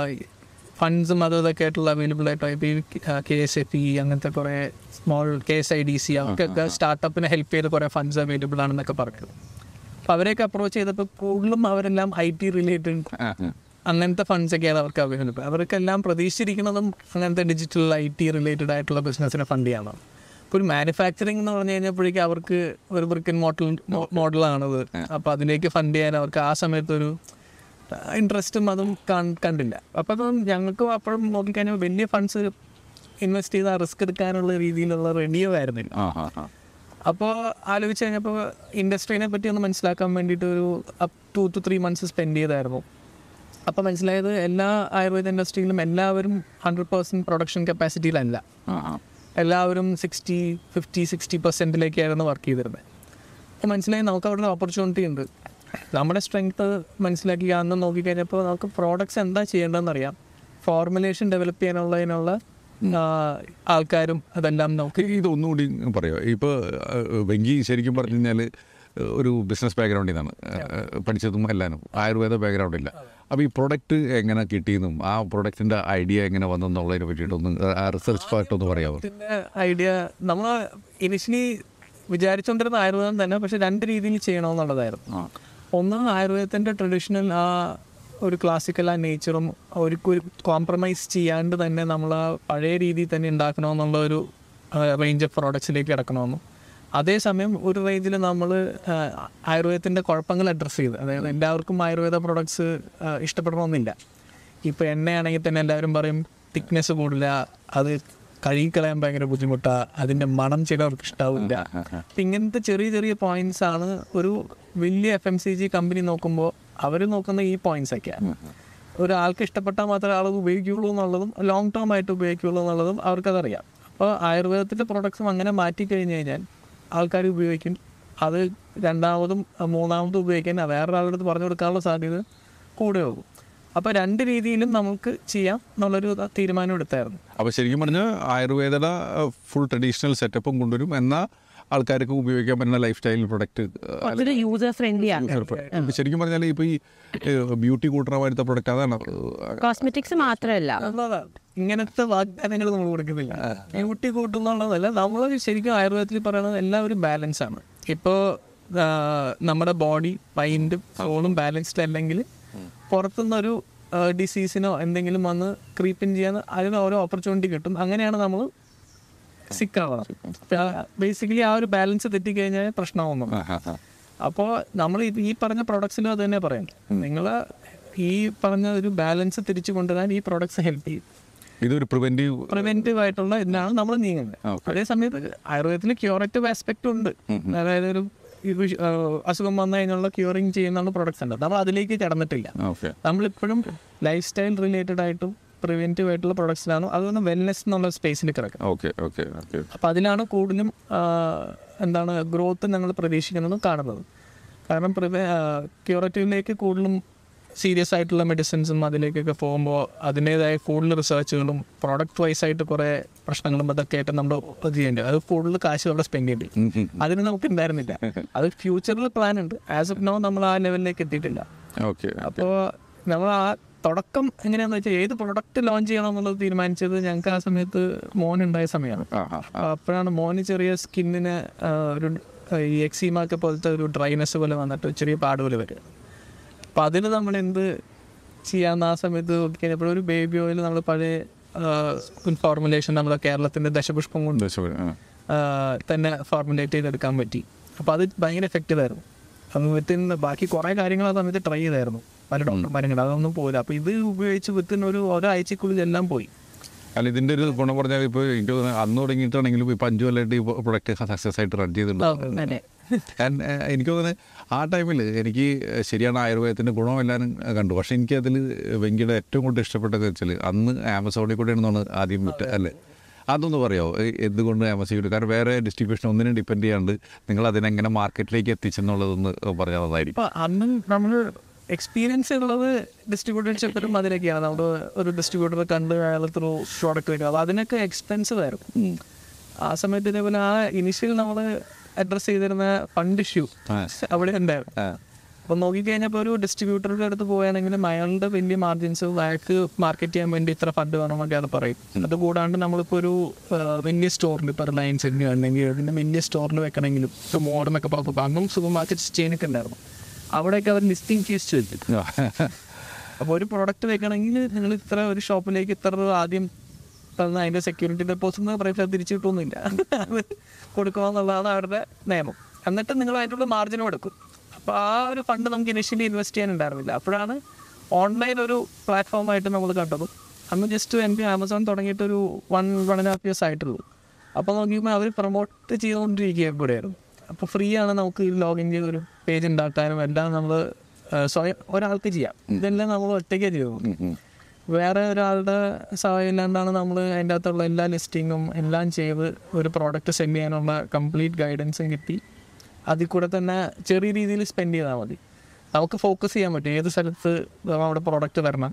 ഫണ്ട്സും അതും ഇതൊക്കെ ആയിട്ടുള്ള അവൈലബിൾ ആയിട്ട് ഇപ്പോൾ കെ എസ് എഫ് ഇ അങ്ങനത്തെ കുറേ small K S I D C അവർക്കൊക്കെ സ്റ്റാർട്ടപ്പിനെ ഹെൽപ്പ് ചെയ്ത് കുറേ ഫണ്ട്സ് അവൈലബിൾ ആണെന്നൊക്കെ പറഞ്ഞു അപ്പോൾ അവരെയൊക്കെ അപ്രോച്ച് ചെയ്തപ്പോൾ കൂടുതലും അവരെല്ലാം ഐ ടി റിലേറ്റഡ് അങ്ങനത്തെ ഫണ്ട്സ് ഒക്കെയാണ് അവർക്ക് അവൈലബിൾ അവർക്കെല്ലാം പ്രതീക്ഷിച്ചിരിക്കുന്നതും അങ്ങനത്തെ ഡിജിറ്റൽ ഐ ടി റിലേറ്റഡ് ആയിട്ടുള്ള ബിസിനസ്സിനെ ഫണ്ട് ചെയ്യാനാണ് ഇപ്പോൾ ഒരു മാനുഫാക്ചറിങ് എന്ന് പറഞ്ഞു കഴിഞ്ഞപ്പോഴേക്കും അവർക്ക് ഒരു ബ്രിക്കൻ മോഡൽ മോഡലാണത് അപ്പോൾ അതിലേക്ക് ഫണ്ട് ചെയ്യാൻ അവർക്ക് ആ സമയത്ത് ഒരു ഇൻട്രസ്റ്റും അതും കാൺ- കണ്ടില്ല അപ്പോൾ അതും ഞങ്ങൾക്കും അപ്പോഴും നോക്കിക്കഴിഞ്ഞാൽ വലിയ ഫണ്ട്സ് ഇൻവെസ്റ്റ് ചെയ്ത് റിസ്ക് എടുക്കാനുള്ള രീതിയിലുള്ള റെഡിയോ ആയിരുന്നില്ല ആ ആ ആ അപ്പോൾ ആലോചിച്ച് കഴിഞ്ഞപ്പോൾ ഇൻഡസ്ട്രീനെ പറ്റി ഒന്ന് മനസ്സിലാക്കാൻ വേണ്ടിയിട്ട് ഒരു up to two three months spend ചെയ്തായിരുന്നു അപ്പോൾ മനസ്സിലായത് എല്ലാ ആയുർവേദ ഇൻഡസ്ട്രിയിലും എല്ലാവരും ഹൺഡ്രഡ് പേഴ്സൻറ്റ് പ്രൊഡക്ഷൻ കപ്പാസിറ്റിയിലല്ല ആ ആ എല്ലാവരും സിക്സ്റ്റി ഫിഫ്റ്റി സിക്സ്റ്റി പെർസെൻറ്റിലേക്കായിരുന്നു വർക്ക് ചെയ്തിരുന്നത് അപ്പോൾ മനസ്സിലായി നമുക്ക് അവിടെ ഓപ്പർച്യൂണിറ്റി ഉണ്ട് നമ്മുടെ സ്ട്രെങ്ത് മനസ്സിലാക്കി അന്ന് നോക്കിക്കഴിഞ്ഞപ്പോൾ നമുക്ക് പ്രോഡക്ട്സ് എന്താ ചെയ്യേണ്ടതെന്നറിയാം ഫോർമുലേഷൻ ഡെവലപ്പ് ചെയ്യാനുള്ളതിനുള്ള ആ, ആൾക്കാരും അതെല്ലാം നമുക്ക് ഇത് ഒന്നുകൂടി പറയുമോ ഇപ്പോൾ വെങ്കി ശരിക്കും പറഞ്ഞു കഴിഞ്ഞാൽ ഒരു ബിസിനസ് ബാക്ക്ഗ്രൗണ്ടിൽ നിന്നാണ് ഏഹ്, പഠിച്ചതും എല്ലാനും ആയുർവേദ ബാക്ക്ഗ്രൗണ്ട് ഇല്ല അപ്പോൾ ഈ പ്രൊഡക്റ്റ് എങ്ങനെ കിട്ടിയെന്നും ആ പ്രൊഡക്റ്റിൻ്റെ ഐഡിയ എങ്ങനെ വന്നെന്നുള്ളതിനെ പറ്റിയിട്ടൊന്ന് ആ റിസർച്ച് പാർട്ടൊന്ന് പറയാമോ ഇതിന്റെ ഐഡിയ നമ്മൾ ഇനിഷ്യലി വിചാരിച്ചുകൊണ്ടിരുന്ന ആയുർവേദം തന്നെ പക്ഷെ രണ്ട് രീതിയിൽ ചെയ്യണമെന്നുള്ളതായിരുന്നു ഒന്ന് ആയുർവേദത്തിന്റെ ട്രഡീഷണൽ ആ ഒരു ക്ലാസിക്കൽ ആ നേച്ചറും ഒരു കോംപ്രമൈസ് ചെയ്യാണ്ട് തന്നെ നമ്മൾ ആ പഴയ രീതിയിൽ തന്നെ ഉണ്ടാക്കണമെന്നുള്ള ഒരു റേഞ്ച് ഓഫ് പ്രോഡക്ട്സിലേക്ക് കിടക്കണമെന്നും അതേസമയം ഒരു റേഞ്ചിൽ നമ്മൾ ആയുർവേദത്തിൻ്റെ കുഴപ്പങ്ങൾ അഡ്രസ്സ് ചെയ്ത് അതായത് എല്ലാവർക്കും ആയുർവേദ പ്രോഡക്ട്സ് ഇഷ്ടപ്പെടണമെന്നില്ല ഇപ്പോൾ എണ്ണയാണെങ്കിൽ തന്നെ എല്ലാവരും പറയും തിക്നെസ് കൂടില്ല അത് കഴുകിക്കളയാൻ ഭയങ്കര ബുദ്ധിമുട്ടാണ് അതിൻ്റെ മണം ചിലവർക്ക് ഇഷ്ടാവില്ല അപ്പം ഇങ്ങനത്തെ ചെറിയ ചെറിയ പോയിന്റ്സ് ആണ് ഒരു വലിയ F M C G company നോക്കുമ്പോൾ അവർ നോക്കുന്ന ഈ പോയിന്റ്സ് ഒക്കെയാണ് ഒരാൾക്ക് ഇഷ്ടപ്പെട്ടാൽ മാത്രമേ ആൾ ഉപയോഗിക്കുകയുള്ളൂ എന്നുള്ളതും ലോങ് ടേം ആയിട്ട് ഉപയോഗിക്കുകയുള്ളൂ എന്നുള്ളതും അവർക്കതറിയാം അപ്പോൾ ആയുർവേദത്തിൻ്റെ പ്രൊഡക്ട്സും അങ്ങനെ മാറ്റി കഴിഞ്ഞ് കഴിഞ്ഞാൽ ആൾക്കാർ ഉപയോഗിക്കും അത് രണ്ടാമതും അഹ് മൂന്നാമതും ഉപയോഗിക്കാൻ വേറൊരാളുടെ അടുത്ത് പറഞ്ഞു കൊടുക്കാനുള്ള സാധ്യത കൂടെ പോകും അപ്പോൾ രണ്ട് രീതിയിലും നമുക്ക് ചെയ്യാം എന്നുള്ളൊരു തീരുമാനം എടുത്തായിരുന്നു അപ്പോൾ ശരിക്കും പറഞ്ഞാൽ ആയുർവേദയുടെ ഫുൾ ട്രഡീഷണൽ സെറ്റപ്പും കൊണ്ടുവരും എന്നാൽ ആൾക്കാർക്ക് ഉപയോഗിക്കാൻ പറ്റുന്ന ലൈഫ് സ്റ്റൈൽ പ്രൊഡക്റ്റ് കുറച്ചൊരു യൂസർ ഫ്രണ്ട്ലി ആണ് ശരിക്കും പറഞ്ഞാൽ ഇപ്പോൾ ഈ ബ്യൂട്ടി കൂട്ടണ പോലത്തെ പ്രൊഡക്റ്റ് അതാണ് കോസ്മെറ്റിക്സ് മാത്രമല്ല അതാണ്. ഇങ്ങനത്തെ വാഗ്ദാനങ്ങൾ നമ്മൾ കൊടുക്കുന്നില്ല ബ്യൂട്ടി കൂട്ടുന്നുള്ളതല്ല നമ്മൾ ശരിക്കും ആയുർവേദത്തിൽ പറയുന്നത് എല്ലാം ഒരു ബാലൻസ് ആണ് ഇപ്പോൾ നമ്മുടെ ബോഡി മൈൻഡും സോളും ബാലൻസ്ഡ് അല്ലെങ്കിൽ പുറത്തുനിന്നൊരു ഡിസീസിനോ എന്തെങ്കിലും വന്ന് ക്രീപ്പിൻ ചെയ്യാൻ അതിന് ഓരോ ഓപ്പർച്യൂണിറ്റി കിട്ടും അങ്ങനെയാണ് നമ്മൾ സിക്കാവുന്നത് ബേസിക്കലി ആ ഒരു ബാലൻസ് തെറ്റിക്കഴിഞ്ഞാൽ പ്രശ്നമാവുന്നു അപ്പോൾ നമ്മൾ ഈ- ഈ പറഞ്ഞ പ്രൊഡക്ട്സിലും അത് തന്നെ പറയാം നിങ്ങൾ ഈ പറഞ്ഞ ഒരു ബാലൻസ് തിരിച്ചു കൊണ്ടുവരാൻ ഈ പ്രൊഡക്ട്സ് ഹെൽപ്പ് ചെയ്യും ഇതൊരു പ്രിവെൻറ്റീവ് പ്രിവെന്റീവ് ആയിട്ടുള്ള ഇതിനാണ് നമ്മൾ നീങ്ങുന്നത് അതേ സമയത്ത് ആയുർവേദത്തിൽ ക്യൂറേറ്റീവ് ആസ്പെക്ട് ഉണ്ട് അതായത് ഒരു ഇത് ആ, അസുഖം വന്നു കഴിഞ്ഞുള്ള ക്യൂറിങ് ചെയ്യുന്ന പ്രൊഡക്ട്സ് ഉണ്ട് നമ്മൾ അതിലേക്ക് കടന്നിട്ടില്ല ഓക്കെ നമ്മളിപ്പോഴും ലൈഫ് സ്റ്റൈൽ റിലേറ്റഡ് ആയിട്ടും പ്രിവെന്റീവ് ആയിട്ടുള്ള പ്രൊഡക്ട്സിലാണ് അതുകൊണ്ട് വെൽനെസ് എന്നുള്ള സ്പേസിൽ കിടക്കുന്നത് ഓക്കെ ഓക്കെ ഓക്കെ അപ്പോൾ അതിലാണ് കൂടുതലും ആ, എന്താണ് ഗ്രോത്ത് ഞങ്ങൾ പ്രതീക്ഷിക്കുന്നതും കാണുന്നത് കാരണം ക്യൂറേറ്റീവിലേക്ക് കൂടുതലും സീരിയസ് ആയിട്ടുള്ള മെഡിസിൻസും അതിലേക്കൊക്കെ പോകുമ്പോൾ അതിൻ്റേതായ കൂടുതൽ റിസർച്ചുകളും പ്രോഡക്റ്റ് വൈസ് ആയിട്ട് കുറേ പ്രശ്നങ്ങളും അതൊക്കെ ആയിട്ട് നമ്മൾ ചെയ്യേണ്ടത് അത് കൂടുതൽ കാശ് അവിടെ സ്പെൻഡ് ചെയ്യേണ്ടി അതിന് നമുക്ക് ഉണ്ടായിരുന്നില്ല അത് ഫ്യൂച്ചറിൽ പ്ലാൻ ഉണ്ട് ആസ് ഓഫ് നോ നമ്മൾ ആ ലെവലിലേക്ക് എത്തിയിട്ടില്ല ഓക്കെ അപ്പോൾ നമ്മൾ ആ തുടക്കം എങ്ങനെയാന്ന് വെച്ചാൽ ഏത് പ്രൊഡക്റ്റ് ലോഞ്ച് ചെയ്യണം എന്നുള്ളത് തീരുമാനിച്ചത് ഞങ്ങൾക്ക് ആ സമയത്ത് മോൻ ഉണ്ടായ സമയമാണ് ആ ആ അപ്പൊ അപ്പോഴാണ് മോന് ചെറിയ സ്കിന്നിന് ഒരു ഈ എക്സീമൊക്കെ പോലത്തെ ഒരു ഡ്രൈനെസ് പോലെ വന്നിട്ട് ചെറിയ പാട് പോലെ വരിക അപ്പം അതിന് നമ്മൾ എന്ത് ചെയ്യാന്ന് ആ സമയത്ത് നോക്കിക്കഴിഞ്ഞപ്പോൾ ഒരു ബേബി ഓയിൽ നമ്മൾ പഴയ ഫോർമുലേഷൻ നമ്മുടെ കേരളത്തിൻ്റെ ദശപുഷ്പം കൊണ്ട് ദശപുരം, ആ. ആ, തന്നെ ഫോർമുലേറ്റ് ചെയ്തെടുക്കാൻ പറ്റി അപ്പോൾ അത് ഭയങ്കര എഫക്റ്റീവ് ആയിരുന്നു അത് വിത്തിൻ ബാക്കി കുറേ കാര്യങ്ങൾ ആ സമയത്ത് ട്രൈ ചെയ്തായിരുന്നു പല ഡോക്ടർമാരും കൂടെ അതൊന്നും പോയില്ല അപ്പോൾ ഇത് ഉപയോഗിച്ച് വിത്തിൻ ഒരു ഒരാഴ്ചക്കുള്ളിൽ എല്ലാം പോയി അല്ല ഇതിന്റെ ഒരു ഗുണം പറഞ്ഞാൽ ഇപ്പോൾ എനിക്ക് തോന്നുന്നു അന്ന് തുടങ്ങിയിട്ടാണെങ്കിലും ഇപ്പം അഞ്ചു കൊല്ലമായിട്ട് ഈ പ്രൊഡക്റ്റ് സക്സസ് ആയിട്ട് റൺ ചെയ്തിട്ടുണ്ട് അതെ ഞാൻ ഏഹ്, എനിക്ക് തോന്നുന്നത് ആ ടൈമിൽ എനിക്ക് ശരിയാണ് ആയുർവേദത്തിൻ്റെ ഗുണമെല്ലാം കണ്ടു പക്ഷേ എനിക്ക് അതിൽ വെങ്കിയുടെ ഏറ്റവും കൂടുതൽ ഇഷ്ടപ്പെട്ടത് വെച്ചാൽ അന്ന് ആമസോണിൽ കൂടെയാണ് നമ്മൾ ആദ്യം വിറ്റ് അല്ലേ അതൊന്ന് പറയാമോ ഏഹ്, എന്തുകൊണ്ട് ആമസോണിൽ കാരണം വേറെ ഡിസ്ട്രിബ്യൂഷൻ ഒന്നിനും ഡിപ്പെൻഡ് ചെയ്യാണ്ട് നിങ്ങൾ അതിനെങ്ങനെ മാർക്കറ്റിലേക്ക് എത്തിച്ചെന്നുള്ളതൊന്ന് പറഞ്ഞാൽ നന്നായിരിക്കും അപ്പൊ അന്ന് നമ്മൾ എക്സ്പീരിയൻസ് ഉള്ളത് ഡിസ്ട്രിബ്യൂട്ടർഷിപ്പിലും അതിലൊക്കെയാണ് നമ്മൾ ഒരു ഡിസ്ട്രിബ്യൂട്ടർ കണ്ട് അയാൾ ത്രൂ പ്രോഡക്റ്റ് വരും അപ്പോൾ അതിനൊക്കെ എക്സ്പെൻസീവ് ആയിരുന്നു ആ സമയത്ത് ഇതേപോലെ ആ ഇനിഷ്യൽ നമ്മൾ അഡ്രസ്സ് ചെയ്തിരുന്ന ഫണ്ട് ഇഷ്യൂ അവിടെ ഉണ്ടായിരുന്നു അപ്പോൾ നോക്കിക്കഴിഞ്ഞപ്പോൾ ഒരു ഡിസ്ട്രിബ്യൂട്ടറുടെ അടുത്ത് പോയാണെങ്കിലും അയാളുടെ വലിയ മാർജിൻസ് അയാൾക്ക് മാർക്കറ്റ് ചെയ്യാൻ വേണ്ടി ഇത്ര ഫണ്ട് വേണമെന്നൊക്കെ അത് പറയും അത് കൂടാണ്ട് നമ്മളിപ്പോൾ ഒരു ആ, വലിയ സ്റ്റോറിൽ ഇപ്പോൾ റിലയൻസ് അല്ലെങ്കിൽ അതിൻ്റെ വലിയ സ്റ്റോറിൽ വെക്കണമെങ്കിലും ഇപ്പോൾ മോഡമൊക്കെ പോകുമ്പോൾ അന്നും സൂപ്പർ മാർക്കറ്റ് ചെയിനൊക്കെ ഉണ്ടായിരുന്നു അവിടെയൊക്കെ അവർ ലിസ്റ്റിംഗ് ഫീസ് ചോദിക്കും അപ്പോൾ ഒരു പ്രോഡക്റ്റ് വെക്കണമെങ്കിൽ നിങ്ങൾ ഇത്ര ഒരു ഷോപ്പിലേക്ക് ഇത്ര രൂപ ആദ്യം തന്ന അതിൻ്റെ സെക്യൂരിറ്റി ഡെപ്പോസിറ്റ് എന്ന് പറയുമ്പോൾ അത് തിരിച്ചു കിട്ടുമൊന്നുമില്ല അത് കൊടുക്കുക എന്നുള്ളതാണ് അവരുടെ നിയമം എന്നിട്ട് നിങ്ങൾ അതിനുള്ള മാർജിനും എടുക്കും അപ്പോൾ ആ ഒരു ഫണ്ട് നമുക്ക് ഇനിഷ്യലി ഇൻവെസ്റ്റ് ചെയ്യാനുണ്ടായിരുന്നില്ല അപ്പോഴാണ് ഓൺലൈൻ ഒരു പ്ലാറ്റ്ഫോമായിട്ട് നമ്മൾ കണ്ടതും അന്ന് ജസ്റ്റ് എനിക്ക് ആമസോൺ തുടങ്ങിയിട്ട് ഒരു one one and half years ആയിട്ടുള്ളൂ അപ്പോൾ നോക്കിയപ്പോൾ അവർ പ്രൊമോട്ട് ചെയ്തുകൊണ്ടിരിക്കുക കൂടെയായിരുന്നു അപ്പോൾ ഫ്രീ ആണ് നമുക്ക് ലോഗിൻ ചെയ്ത് ഒരു പേജ് ഉണ്ടാക്കാനും എല്ലാം നമ്മൾ സ്വയം ഒരാൾക്ക് ചെയ്യാം ഇതെല്ലാം നമ്മൾ ഒറ്റയ്ക്കേ ചെയ്തു വേറെ ഒരാളുടെ സഹായം ഇല്ലാണ്ടാണ് നമ്മൾ അതിൻ്റെ അകത്തുള്ള എല്ലാ ലിസ്റ്റിങ്ങും എല്ലാം ചെയ്ത് ഒരു പ്രോഡക്റ്റ് സെൻഡ് ചെയ്യാനുള്ള കംപ്ലീറ്റ് ഗൈഡൻസും കിട്ടി അതിൽ കൂടെ തന്നെ ചെറിയ രീതിയിൽ സ്പെൻഡ് ചെയ്താൽ മതി നമുക്ക് ഫോക്കസ് ചെയ്യാൻ പറ്റും ഏത് സ്ഥലത്ത് നമ്മുടെ പ്രോഡക്റ്റ് വരണം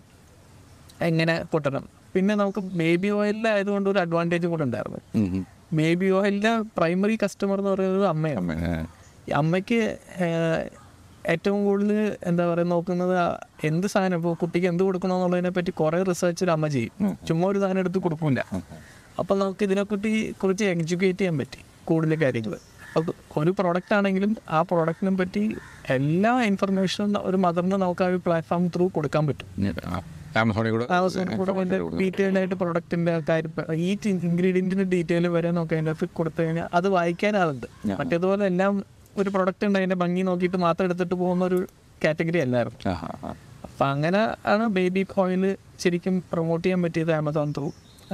എങ്ങനെ പൊട്ടണം പിന്നെ നമുക്ക് ബേബി ഓയിലായതുകൊണ്ട് ഒരു അഡ്വാൻറ്റേജ് കൂടെ ഉണ്ടായിരുന്നു ബേബി ഓയിലിൻ്റെ പ്രൈമറി കസ്റ്റമർ എന്ന് പറയുന്നത് അമ്മയാണ് ഈ അമ്മയ്ക്ക് ഏഹ്, ഏറ്റവും കൂടുതൽ എന്താ പറയുക നോക്കുന്നത് ആ എന്ത് സാധനം ഇപ്പോൾ കുട്ടിക്ക് എന്ത് കൊടുക്കണമെന്നുള്ളതിനെ പറ്റി കുറേ റിസർച്ച് ഒരു അമ്മ ചെയ്യും ചുമ്മാ ഒരു സാധനം എടുത്ത് കൊടുക്കില്ല അപ്പം നമുക്ക് ഇതിനെപ്പറ്റി കുറിച്ച് എഡ്യൂക്കേറ്റ് ചെയ്യാൻ പറ്റി കൂടുതൽ കാര്യങ്ങൾ അപ്പോൾ ഒരു പ്രോഡക്റ്റ് ആണെങ്കിലും ആ പ്രോഡക്റ്റിനെ പറ്റി എല്ലാ ഇൻഫർമേഷനും ഒരു മദറിന് നമുക്ക് ആ ഒരു പ്ലാറ്റ്ഫോം ത്രൂ കൊടുക്കാൻ പറ്റും ആമസോണിൽ കൂടെ ആമസോൺ കൂടെ അതിന്റെ ഡീറ്റെയിൽഡ് ആയിട്ട് പ്രൊഡക്റ്റിന്റെ കാര്യം ഈ ഇൻഗ്രീഡിയന്റിന്റെ ഡീറ്റെയിൽ വരെ നോക്കി അതിന്റെ കൊടുത്തു കഴിഞ്ഞാൽ അത് വായിക്കാനാവുന്നുണ്ട് മറ്റേതുപോലെ എല്ലാം ഒരു പ്രൊഡക്റ്റ് ഉണ്ട് അതിന്റെ ഭംഗി നോക്കിയിട്ട് മാത്രം എടുത്തിട്ട് പോകുന്ന ഒരു കാറ്റഗറി അല്ലായിരുന്നു ആ ആ, ആ. അപ്പൊ അങ്ങനെ ആണ് ബേബി ഓയിൽ ശരിക്കും പ്രൊമോട്ട് ചെയ്യാൻ പറ്റിയത് ആമസോൺ ത്രൂ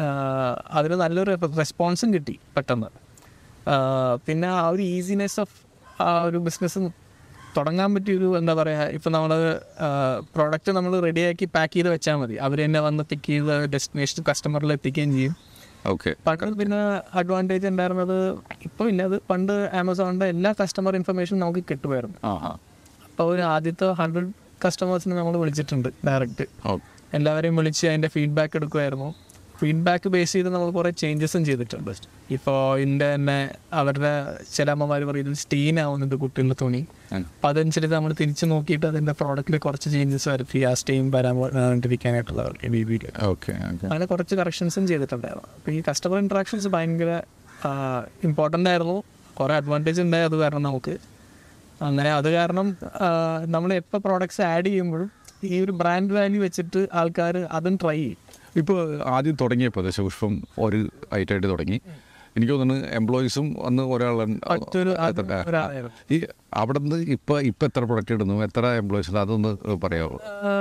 അതിന് നല്ലൊരു റെസ്പോൺസും കിട്ടി പെട്ടെന്ന് ആ, പിന്നെ ആ ഒരു ഈസിനെസ് ഓഫ് ആ ഒരു ബിസിനസ് തുടങ്ങാൻ പറ്റിയൊരു എന്താ പറയുക ഇപ്പം നമ്മൾ പ്രോഡക്റ്റ് നമ്മൾ റെഡിയാക്കി പാക്ക് ചെയ്ത് വെച്ചാൽ മതി അവർ തന്നെ വന്ന് പിക്ക് ചെയ്ത് ഡെസ്റ്റിനേഷൻ കസ്റ്റമറിൽ എത്തിക്കുകയും ചെയ്യും ഓക്കെ പണ്ട് പിന്നെ അഡ്വാൻറ്റേജ് ഉണ്ടായിരുന്നത് ഇപ്പോൾ ഇല്ല അത് പണ്ട് ആമസോണിൻ്റെ എല്ലാ കസ്റ്റമർ ഇൻഫർമേഷനും നമുക്ക് കിട്ടുമായിരുന്നു ആ ആ അപ്പോൾ ഒരു ആദ്യത്തെ ഹൺഡ്രഡ് കസ്റ്റമേഴ്സിനെ നമ്മൾ വിളിച്ചിട്ടുണ്ട് ഡയറക്റ്റ് ഓക്കെ എല്ലാവരെയും വിളിച്ച് അതിൻ്റെ ഫീഡ്ബാക്ക് എടുക്കുമായിരുന്നു ഫീഡ്ബാക്ക് ബേസ് ചെയ്ത് നമ്മൾ കുറേ ചേഞ്ചസും ചെയ്തിട്ടുണ്ട് ഇപ്പോൾ ഇതിൻ്റെ തന്നെ അവരുടെ ചില അമ്മമാർ പറയുന്നത് സ്റ്റെയിൻ ആവുന്നുണ്ട് കുട്ടികളുടെ തുണി അപ്പം അതനുസരിച്ച് നമ്മൾ തിരിച്ച് നോക്കിയിട്ട് അതിൻ്റെ പ്രോഡക്റ്റിൽ കുറച്ച് ചേഞ്ചസ് വരുത്തി ആ സ്റ്റെയിൻ വരാൻ വരാണ്ടിരിക്കാനായിട്ടുള്ള ബി ബിയിൽ ഓക്കെ ഓക്കെ അങ്ങനെ കുറച്ച് കറക്ഷൻസും ചെയ്തിട്ടുണ്ടായിരുന്നു അപ്പോൾ ഈ കസ്റ്റമർ ഇൻട്രാക്ഷൻസ് ഭയങ്കര ഇമ്പോർട്ടൻ്റ് ആയിരുന്നു കുറേ അഡ്വാൻറ്റേജ് ഉണ്ടായി അത് കാരണം നമുക്ക് അങ്ങനെ അത് കാരണം നമ്മൾ എപ്പോൾ പ്രോഡക്ട്സ് ആഡ് ചെയ്യുമ്പോഴും ഈ ഒരു ബ്രാൻഡ് വാല്യൂ വെച്ചിട്ട് ആൾക്കാർ അതും ട്രൈ ചെയ്യും ഇപ്പോൾ ആദ്യം തുടങ്ങിയപ്പോൾ ദശപുഷ്പം ഒരു ഐറ്റമായിട്ട് തുടങ്ങി എനിക്ക് തോന്നുന്നു എംപ്ലോയീസും അന്ന് ഒരാൾ മറ്റൊരു ഒരാളായിരുന്നു ഈ അവിടെ നിന്ന് ഇപ്പം ഇപ്പം എത്ര പ്രൊഡക്റ്റ് ഇടുന്നു എത്ര എംപ്ലോയീസ് അതൊന്ന് പറയാമോ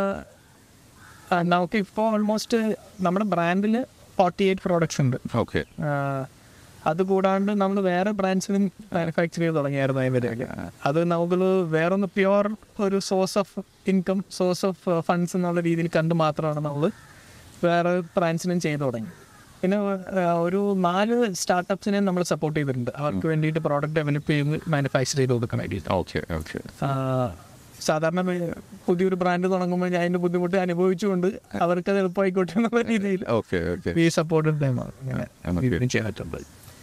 ആഹ് നമുക്ക് ഇപ്പോൾ ഓൾമോസ്റ്റ് നമ്മുടെ ബ്രാൻഡിൽ ഫോർട്ടി എയ്റ്റ് പ്രോഡക്ട്സ് ഉണ്ട് ഓക്കെ ആഹ് അത് കൂടാണ്ട് നമ്മൾ വേറെ ബ്രാൻഡ്സിനും മാനുഫാക്ചർ ചെയ്ത് തുടങ്ങിയായിരുന്നു അതിൻ്റെ അത് നമുക്ക് വേറെ ഒന്ന് പ്യുവർ ഒരു source of income source of funds എന്നുള്ള രീതിയിൽ കണ്ട് മാത്രമാണ് നമ്മൾ വേറെ ബ്രാൻഡ്സിനും ചെയ്തു തുടങ്ങി പിന്നെ ആ, ഒരു നാല് സ്റ്റാർട്ടപ്സിനെ നമ്മൾ സപ്പോർട്ട് ചെയ്തിട്ടുണ്ട് അവർക്ക് വേണ്ടിയിട്ട് പ്രോഡക്റ്റ് ഡെവലപ്പ് ചെയ്ത് മാനുഫാക്ചർ ചെയ്ത് കൊടുക്കാൻ വേണ്ടിയിട്ട് ഓക്കെ ഓക്കെ ആ, സാധാരണ വേ- പുതിയൊരു ബ്രാൻഡ് തുടങ്ങുമ്പോൾ ഞാൻ അതിന്റെ ബുദ്ധിമുട്ട് അനുഭവിച്ചുകൊണ്ട് അവർക്ക് അത് എളുപ്പമായിക്കോട്ടെ എന്നുള്ള രീതിയിൽ ഓക്കെ ഓക്കെ വി സപ്പോർട്ടഡ് ഇങ്ങനെ Okay. ഇതിന് ചെയ്തിട്ടുണ്ട്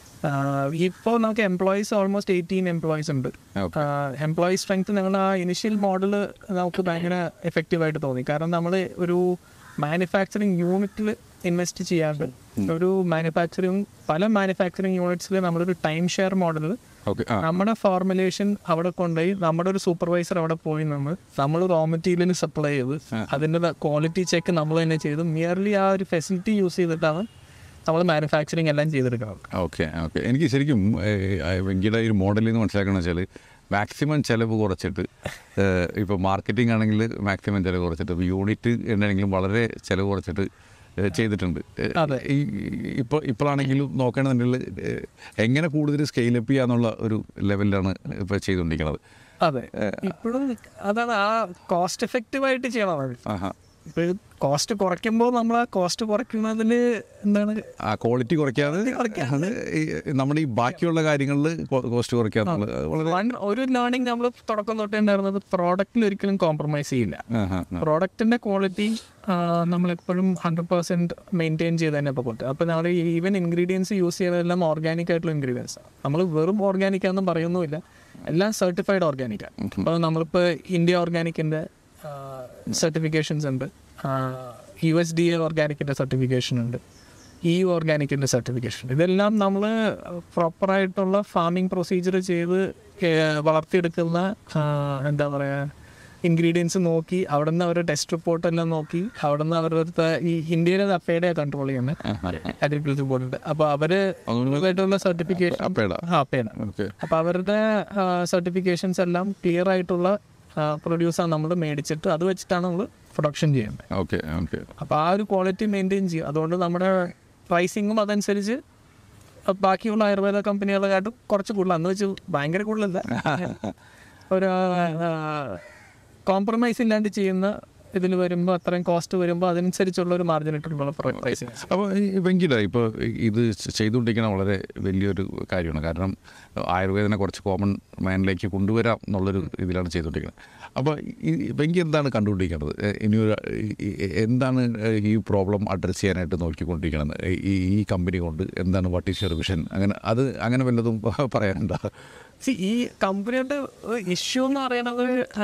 ഇപ്പോൾ നമുക്ക് എംപ്ലോയീസ് ഓൾമോസ്റ്റ് എയ്റ്റീൻ എംപ്ലോയീസ് ഉണ്ട് Okay. എംപ്ലോയി സ്ട്രെങ്ത് ഞങ്ങൾ ആ ഇനിഷ്യൽ മോഡൽ നമുക്ക് ഭയങ്കര എഫക്റ്റീവായിട്ട് തോന്നി കാരണം നമ്മൾ ഒരു മാനുഫാക്ചറിങ് യൂണിറ്റിൽ ഇൻവെസ്റ്റ് ചെയ്യാണ്ട് ഒരു മാനുഫാക്ചറിങ് പല മാനുഫാക്ചറിങ് യൂണിറ്റ്സിൽ നമ്മളൊരു ടൈം ഷെയർ മോഡൽ ഓക്കെ ആ നമ്മുടെ ഫോർമുലേഷൻ അവിടെ കൊണ്ടുപോയി നമ്മുടെ ഒരു സൂപ്പർവൈസർ അവിടെ പോയി നമ്മൾ നമ്മൾ റോ മെറ്റീരിയലിന് സപ്ലൈ ചെയ്ത് അതിൻ്റെ ക്വാളിറ്റി ചെക്ക് നമ്മൾ തന്നെ ചെയ്ത് മിയർലി ആ ഒരു ഫെസിലിറ്റി യൂസ് ചെയ്തിട്ടാണ് നമ്മൾ മാനുഫാക്ചറിങ് എല്ലാം ചെയ്തെടുക്കുന്നത് ഓക്കെ ഓക്കെ എനിക്ക് ശരിക്കും വെങ്കിയുടെ ഈ മോഡലിൽ നിന്ന് മനസ്സിലാക്കണമെന്ന് വെച്ചാൽ മാക്സിമം ചിലവ് കുറച്ചിട്ട് ഇപ്പോൾ മാർക്കറ്റിംഗ് ആണെങ്കിൽ മാക്സിമം ചിലവ് കുറച്ചിട്ട് ഇപ്പോൾ യൂണിറ്റ് എന്നാണെങ്കിലും വളരെ ചിലവ് കുറച്ചിട്ട് ഏഹ്, ചെയ്തിട്ടുണ്ട് ഏഹ്, അതെ. ഈ ഇപ്പോൾ ഇപ്പോഴാണെങ്കിലും നോക്കണമെന്നുണ്ടെങ്കിൽ ഏഹ്, എങ്ങനെ കൂടുതൽ സ്കെയിലപ്പ് ചെയ്യാന്നുള്ള ഒരു ലെവലിലാണ് ഇപ്പോൾ ചെയ്തുകൊണ്ടിരിക്കുന്നത് അതെ ഇപ്പോഴും അതാണ് ആ കോസ്റ്റ് എഫക്റ്റീവ് ആയിട്ട് ചെയ്യണം ആഹാ ഇപ്പൊ കോസ്റ്റ് കുറയ്ക്കുമ്പോൾ നമ്മൾ ആ കോസ്റ്റ് കുറയ്ക്കുന്നതിന് എന്താണ് ആ ക്വാളിറ്റി കുറയ്ക്കാതെ അത് ഈ നമ്മുടെ ഈ ബാക്കിയുള്ള കാര്യങ്ങളിൽ കോസ്റ്റ് കുറയ്ക്കാന്നുള്ളത് വളരെ One- ഒരു ലേണിംഗ് നമ്മൾ തുടക്കം തൊട്ടേ ഉണ്ടായിരുന്നത് പ്രോഡക്റ്റിൽ ഒരിക്കലും കോംപ്രമൈസ് ചെയ്യില്ല ആഹാ പ്രോഡക്റ്റിന്റെ ക്വാളിറ്റി നമ്മളെപ്പോഴും ഹൺഡ്രഡ് പെർസെന്റ് മെയിൻറ്റെയിൻ ചെയ്ത് തന്നെ ഇപ്പോൾ കൊടുത്തത് അപ്പോൾ നമ്മൾ ഈവൻ ഇൻഗ്രീഡിയൻസ് യൂസ് ചെയ്യുന്നതെല്ലാം ഓർഗാനിക് ആയിട്ടുള്ള ഇൻഗ്രീഡിയൻസ് നമ്മൾ വെറും ഓർഗാനിക് ആണെന്നും പറയുന്നുമില്ല എല്ലാം സർട്ടിഫൈഡ് ഓർഗാനിക്കാണ് അപ്പോൾ നമ്മളിപ്പോൾ ഇന്ത്യ ഓർഗാനിക്കിന്റെ സർട്ടിഫിക്കേഷൻസ് ഉണ്ട് യു എസ് ഡി എ ഓർഗാനിക്കിന്റെ സർട്ടിഫിക്കേഷൻ ഉണ്ട് ഇ ഓർഗാനിക്കിന്റെ സർട്ടിഫിക്കേഷൻ ഇതെല്ലാം നമ്മൾ പ്രോപ്പറായിട്ടുള്ള ഫാമിംഗ് പ്രൊസീജിയർ ചെയ്ത് ഏഹ്, വളർത്തിയെടുക്കുന്ന ആ, എന്താ പറയുക ഇൻഗ്രീഡിയൻസ് നോക്കി അവിടെ നിന്ന് അവരുടെ ടെസ്റ്റ് റിപ്പോർട്ട് എല്ലാം നോക്കി അവിടെ നിന്ന് അവരുടെ ഈ ഇന്ത്യയിലെ അപ്പയുടെ കൺട്രോൾ ചെയ്യുന്നത് അഗ്രികൾച്ചർ ബോർഡിന്റെ അപ്പോൾ അവര് ആയിട്ടുള്ള സർട്ടിഫിക്കേഷൻ അപ്പേടാ അപ്പയാണ് ഓക്കെ അപ്പോൾ അവരുടെ സർട്ടിഫിക്കേഷൻസ് എല്ലാം ക്ലിയർ ആയിട്ടുള്ള പ്രൊഡ്യൂസാണ് നമ്മൾ മേടിച്ചിട്ട് അത് വെച്ചിട്ടാണ് നമ്മൾ പ്രൊഡക്ഷൻ ചെയ്യുന്നത് ഓക്കെ ഓക്കെ അപ്പോൾ ആ ഒരു ക്വാളിറ്റി മെയിൻറ്റെയിൻ ചെയ്യും അതുകൊണ്ട് നമ്മുടെ പ്രൈസിങ്ങും അതനുസരിച്ച് ബാക്കിയുള്ള ആയുർവേദ കമ്പനികളെക്കാട്ടും കുറച്ച് കൂടുതൽ അന്ന് വെച്ച് ഭയങ്കര കൂടുതലല്ല ഒരു കോംപ്രമൈസ് ഇല്ലാണ്ട് ചെയ്യുന്ന ഇതിൽ വരുമ്പോൾ അത്രയും കോസ്റ്റ് വരുമ്പോൾ അതനുസരിച്ചുള്ള ഒരു മാർജിൻ ഇട്ടിട്ടുള്ള പ്രൈസിങ് അപ്പോൾ ഈ വെങ്കിട ഇപ്പോൾ ഇത് ചെയ്തുകൊണ്ടിരിക്കുന്ന വളരെ വലിയൊരു കാര്യമാണ് കാരണം ആയുർവേദനെ കുറച്ച് കോമൺ മാനിലേക്ക് കൊണ്ടുവരാം എന്നുള്ളൊരു ഇതിലാണ് ചെയ്തുകൊണ്ടിരിക്കുന്നത് അപ്പോൾ ഈ വെങ്കി എന്താണ് കണ്ടുകൊണ്ടിരിക്കുന്നത് എ- ഇനിയൊരു ഈ- ഈ- എന്താണ് ഈ പ്രോബ്ലം അഡ്രസ്സ് ചെയ്യാനായിട്ട് നോക്കിക്കൊണ്ടിരിക്കുന്നത് ഈ ഈ കമ്പനി കൊണ്ട് എന്താണ് വാട്ട് ഈസ് യുവർ വിഷൻ അങ്ങനെ അത് അങ്ങനെ വല്ലതും പറയാനുണ്ടോ See, ഈ കമ്പനിയുടെ ഇഷ്യൂ എന്ന് പറയുന്നത് ആ,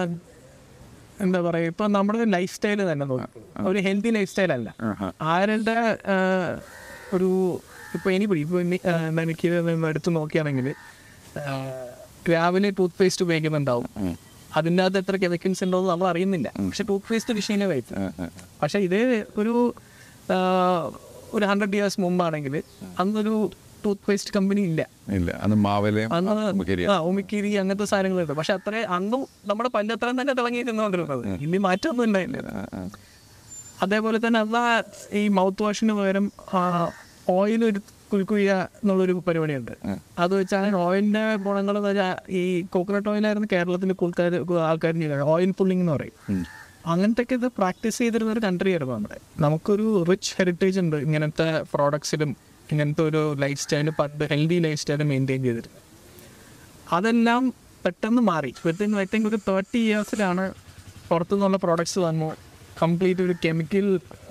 എന്താ പറയുക ഇപ്പൊ നമ്മുടെ ലൈഫ് സ്റ്റൈൽ തന്നെ നോക്കി ഒരു ഹെൽത്തി ലൈഫ് സ്റ്റൈൽ അല്ല ആരുടെ ആ, ഒരു ഇപ്പൊ എനിക്ക് ഇപ്പൊ ഇനി, ആ, എന്താ എനിക്ക് ഇത് എടുത്ത് നോക്കുകയാണെങ്കിൽ ആ, രാവിലെ ടൂത്ത് പേസ്റ്റ് ഉപയോഗിക്കുന്നുണ്ടാവും അതിൻ്റെ അകത്ത് എത്ര കെമിക്കൽസ് ഉണ്ടോ എന്ന് നമ്മൾ അറിയുന്നില്ല പക്ഷെ ടൂത്ത് പേസ്റ്റ് വിഷയം കഴിക്കും പക്ഷെ ഇത് ഒരു ആ, ഒരു ഹൺഡ്രഡ് ഇയേഴ്സ് മുമ്പാണെങ്കിൽ അന്നൊരു ടൂത്ത് പേസ്റ്റ് കമ്പനി ഇല്ല ഇല്ല അന്ന് മാവലയും അന്ന് ആ ഉമിക്കിരി അങ്ങനത്തെ സാധനങ്ങളുണ്ട് പക്ഷെ അത്ര അന്നും നമ്മുടെ പല്ല് അത്രയും തന്നെ തിളങ്ങി നിന്നുകൊണ്ടിരുന്നത് ഇനി മാറ്റമൊന്നും ഉണ്ടായില്ല അതേപോലെ തന്നെ അന്ന് ആ ഈ മൗത്ത് വാഷിന് പകരം ഓയിൽ ഒരു കുലുക്കുക എന്നുള്ളൊരു പരിപാടിയുണ്ട് അത് വെച്ചാൽ ഓയിലിന്റെ ഗുണങ്ങൾ എന്ന് വെച്ചാൽ ഈ കോക്കനട്ട് ഓയിലായിരുന്നു കേരളത്തിൽ കൂടുതൽ ആൾക്കാർ ഓയിൽ പുള്ളിങ് എന്ന് പറയും അങ്ങനത്തെ ഇത് പ്രാക്ടീസ് ചെയ്തിരുന്ന ഒരു കൺട്രി ആയിരുന്നു നമ്മുടെ നമുക്കൊരു റിച്ച് ഹെറിറ്റേജ് ഉണ്ട് ഇങ്ങനത്തെ പ്രോഡക്ട്സിലും ഇങ്ങനത്തെ ഒരു ലൈഫ് സ്റ്റൈൽ പണ്ട് ഹെൽത്തി ലൈഫ് സ്റ്റൈൽ മെയിൻറ്റെയിൻ ചെയ്തിരുന്നത് അതെല്ലാം പെട്ടെന്ന് മാറി വിത്തിൻ ഐ തിങ്ക് ഒരു തേർട്ടി ഇയേഴ്സിലാണ് പുറത്തുനിന്നുള്ള പ്രോഡക്ട്സ് വന്നു കംപ്ലീറ്റ് ഒരു കെമിക്കൽ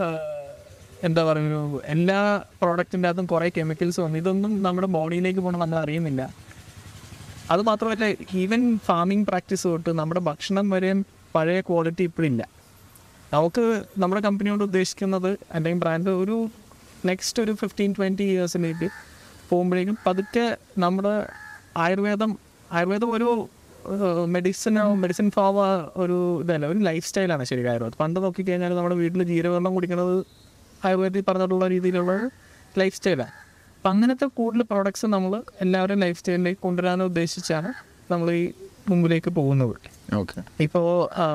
എന്താ പറയുക എല്ലാ പ്രോഡക്റ്റിൻ്റെ അകത്തും കുറേ കെമിക്കൽസ് വന്നു ഇതൊന്നും നമ്മുടെ ബോഡിയിലേക്ക് പോകണം നമ്മൾ അറിയുന്നില്ല അത് മാത്രമല്ല ഈവൻ ഫാമിംഗ് പ്രാക്ടീസ് തൊട്ട് നമ്മുടെ ഭക്ഷണം വരെയും പഴയ ക്വാളിറ്റി ഇപ്പോഴില്ല നമുക്ക് നമ്മുടെ കമ്പനി കൊണ്ട് ഉദ്ദേശിക്കുന്നത് അല്ലെങ്കിൽ ബ്രാൻഡ് ഒരു നെക്സ്റ്റ് ഒരു ഫിഫ്റ്റീൻ ട്വൻറ്റി ഇയേഴ്സിലേക്ക് പോകുമ്പോഴേക്കും പതുക്കെ നമ്മുടെ ആയുർവേദം ആയുർവേദം ഒരു മെഡിസിനോ മെഡിസിൻ ഫോം ഒരു ഇതല്ല ഒരു ലൈഫ് സ്റ്റൈലാണ് ശരി ആയുർവേദം പണ്ട് നോക്കിക്കഴിഞ്ഞാൽ നമ്മുടെ വീട്ടിൽ ജീരകവെള്ളം കുടിക്കുന്നത് ആയുർവേദത്തിൽ പറഞ്ഞിട്ടുള്ള രീതിയിലുള്ള ലൈഫ് സ്റ്റൈലാണ് അപ്പം അങ്ങനത്തെ കൂടുതൽ പ്രോഡക്ട്സ് നമ്മൾ എല്ലാവരും ലൈഫ് സ്റ്റൈലിലേക്ക് കൊണ്ടുവരാൻ ഉദ്ദേശിച്ചാണ് നമ്മൾ ഈ മുമ്പിലേക്ക് പോകുന്നത് ഓക്കെ ഇപ്പോൾ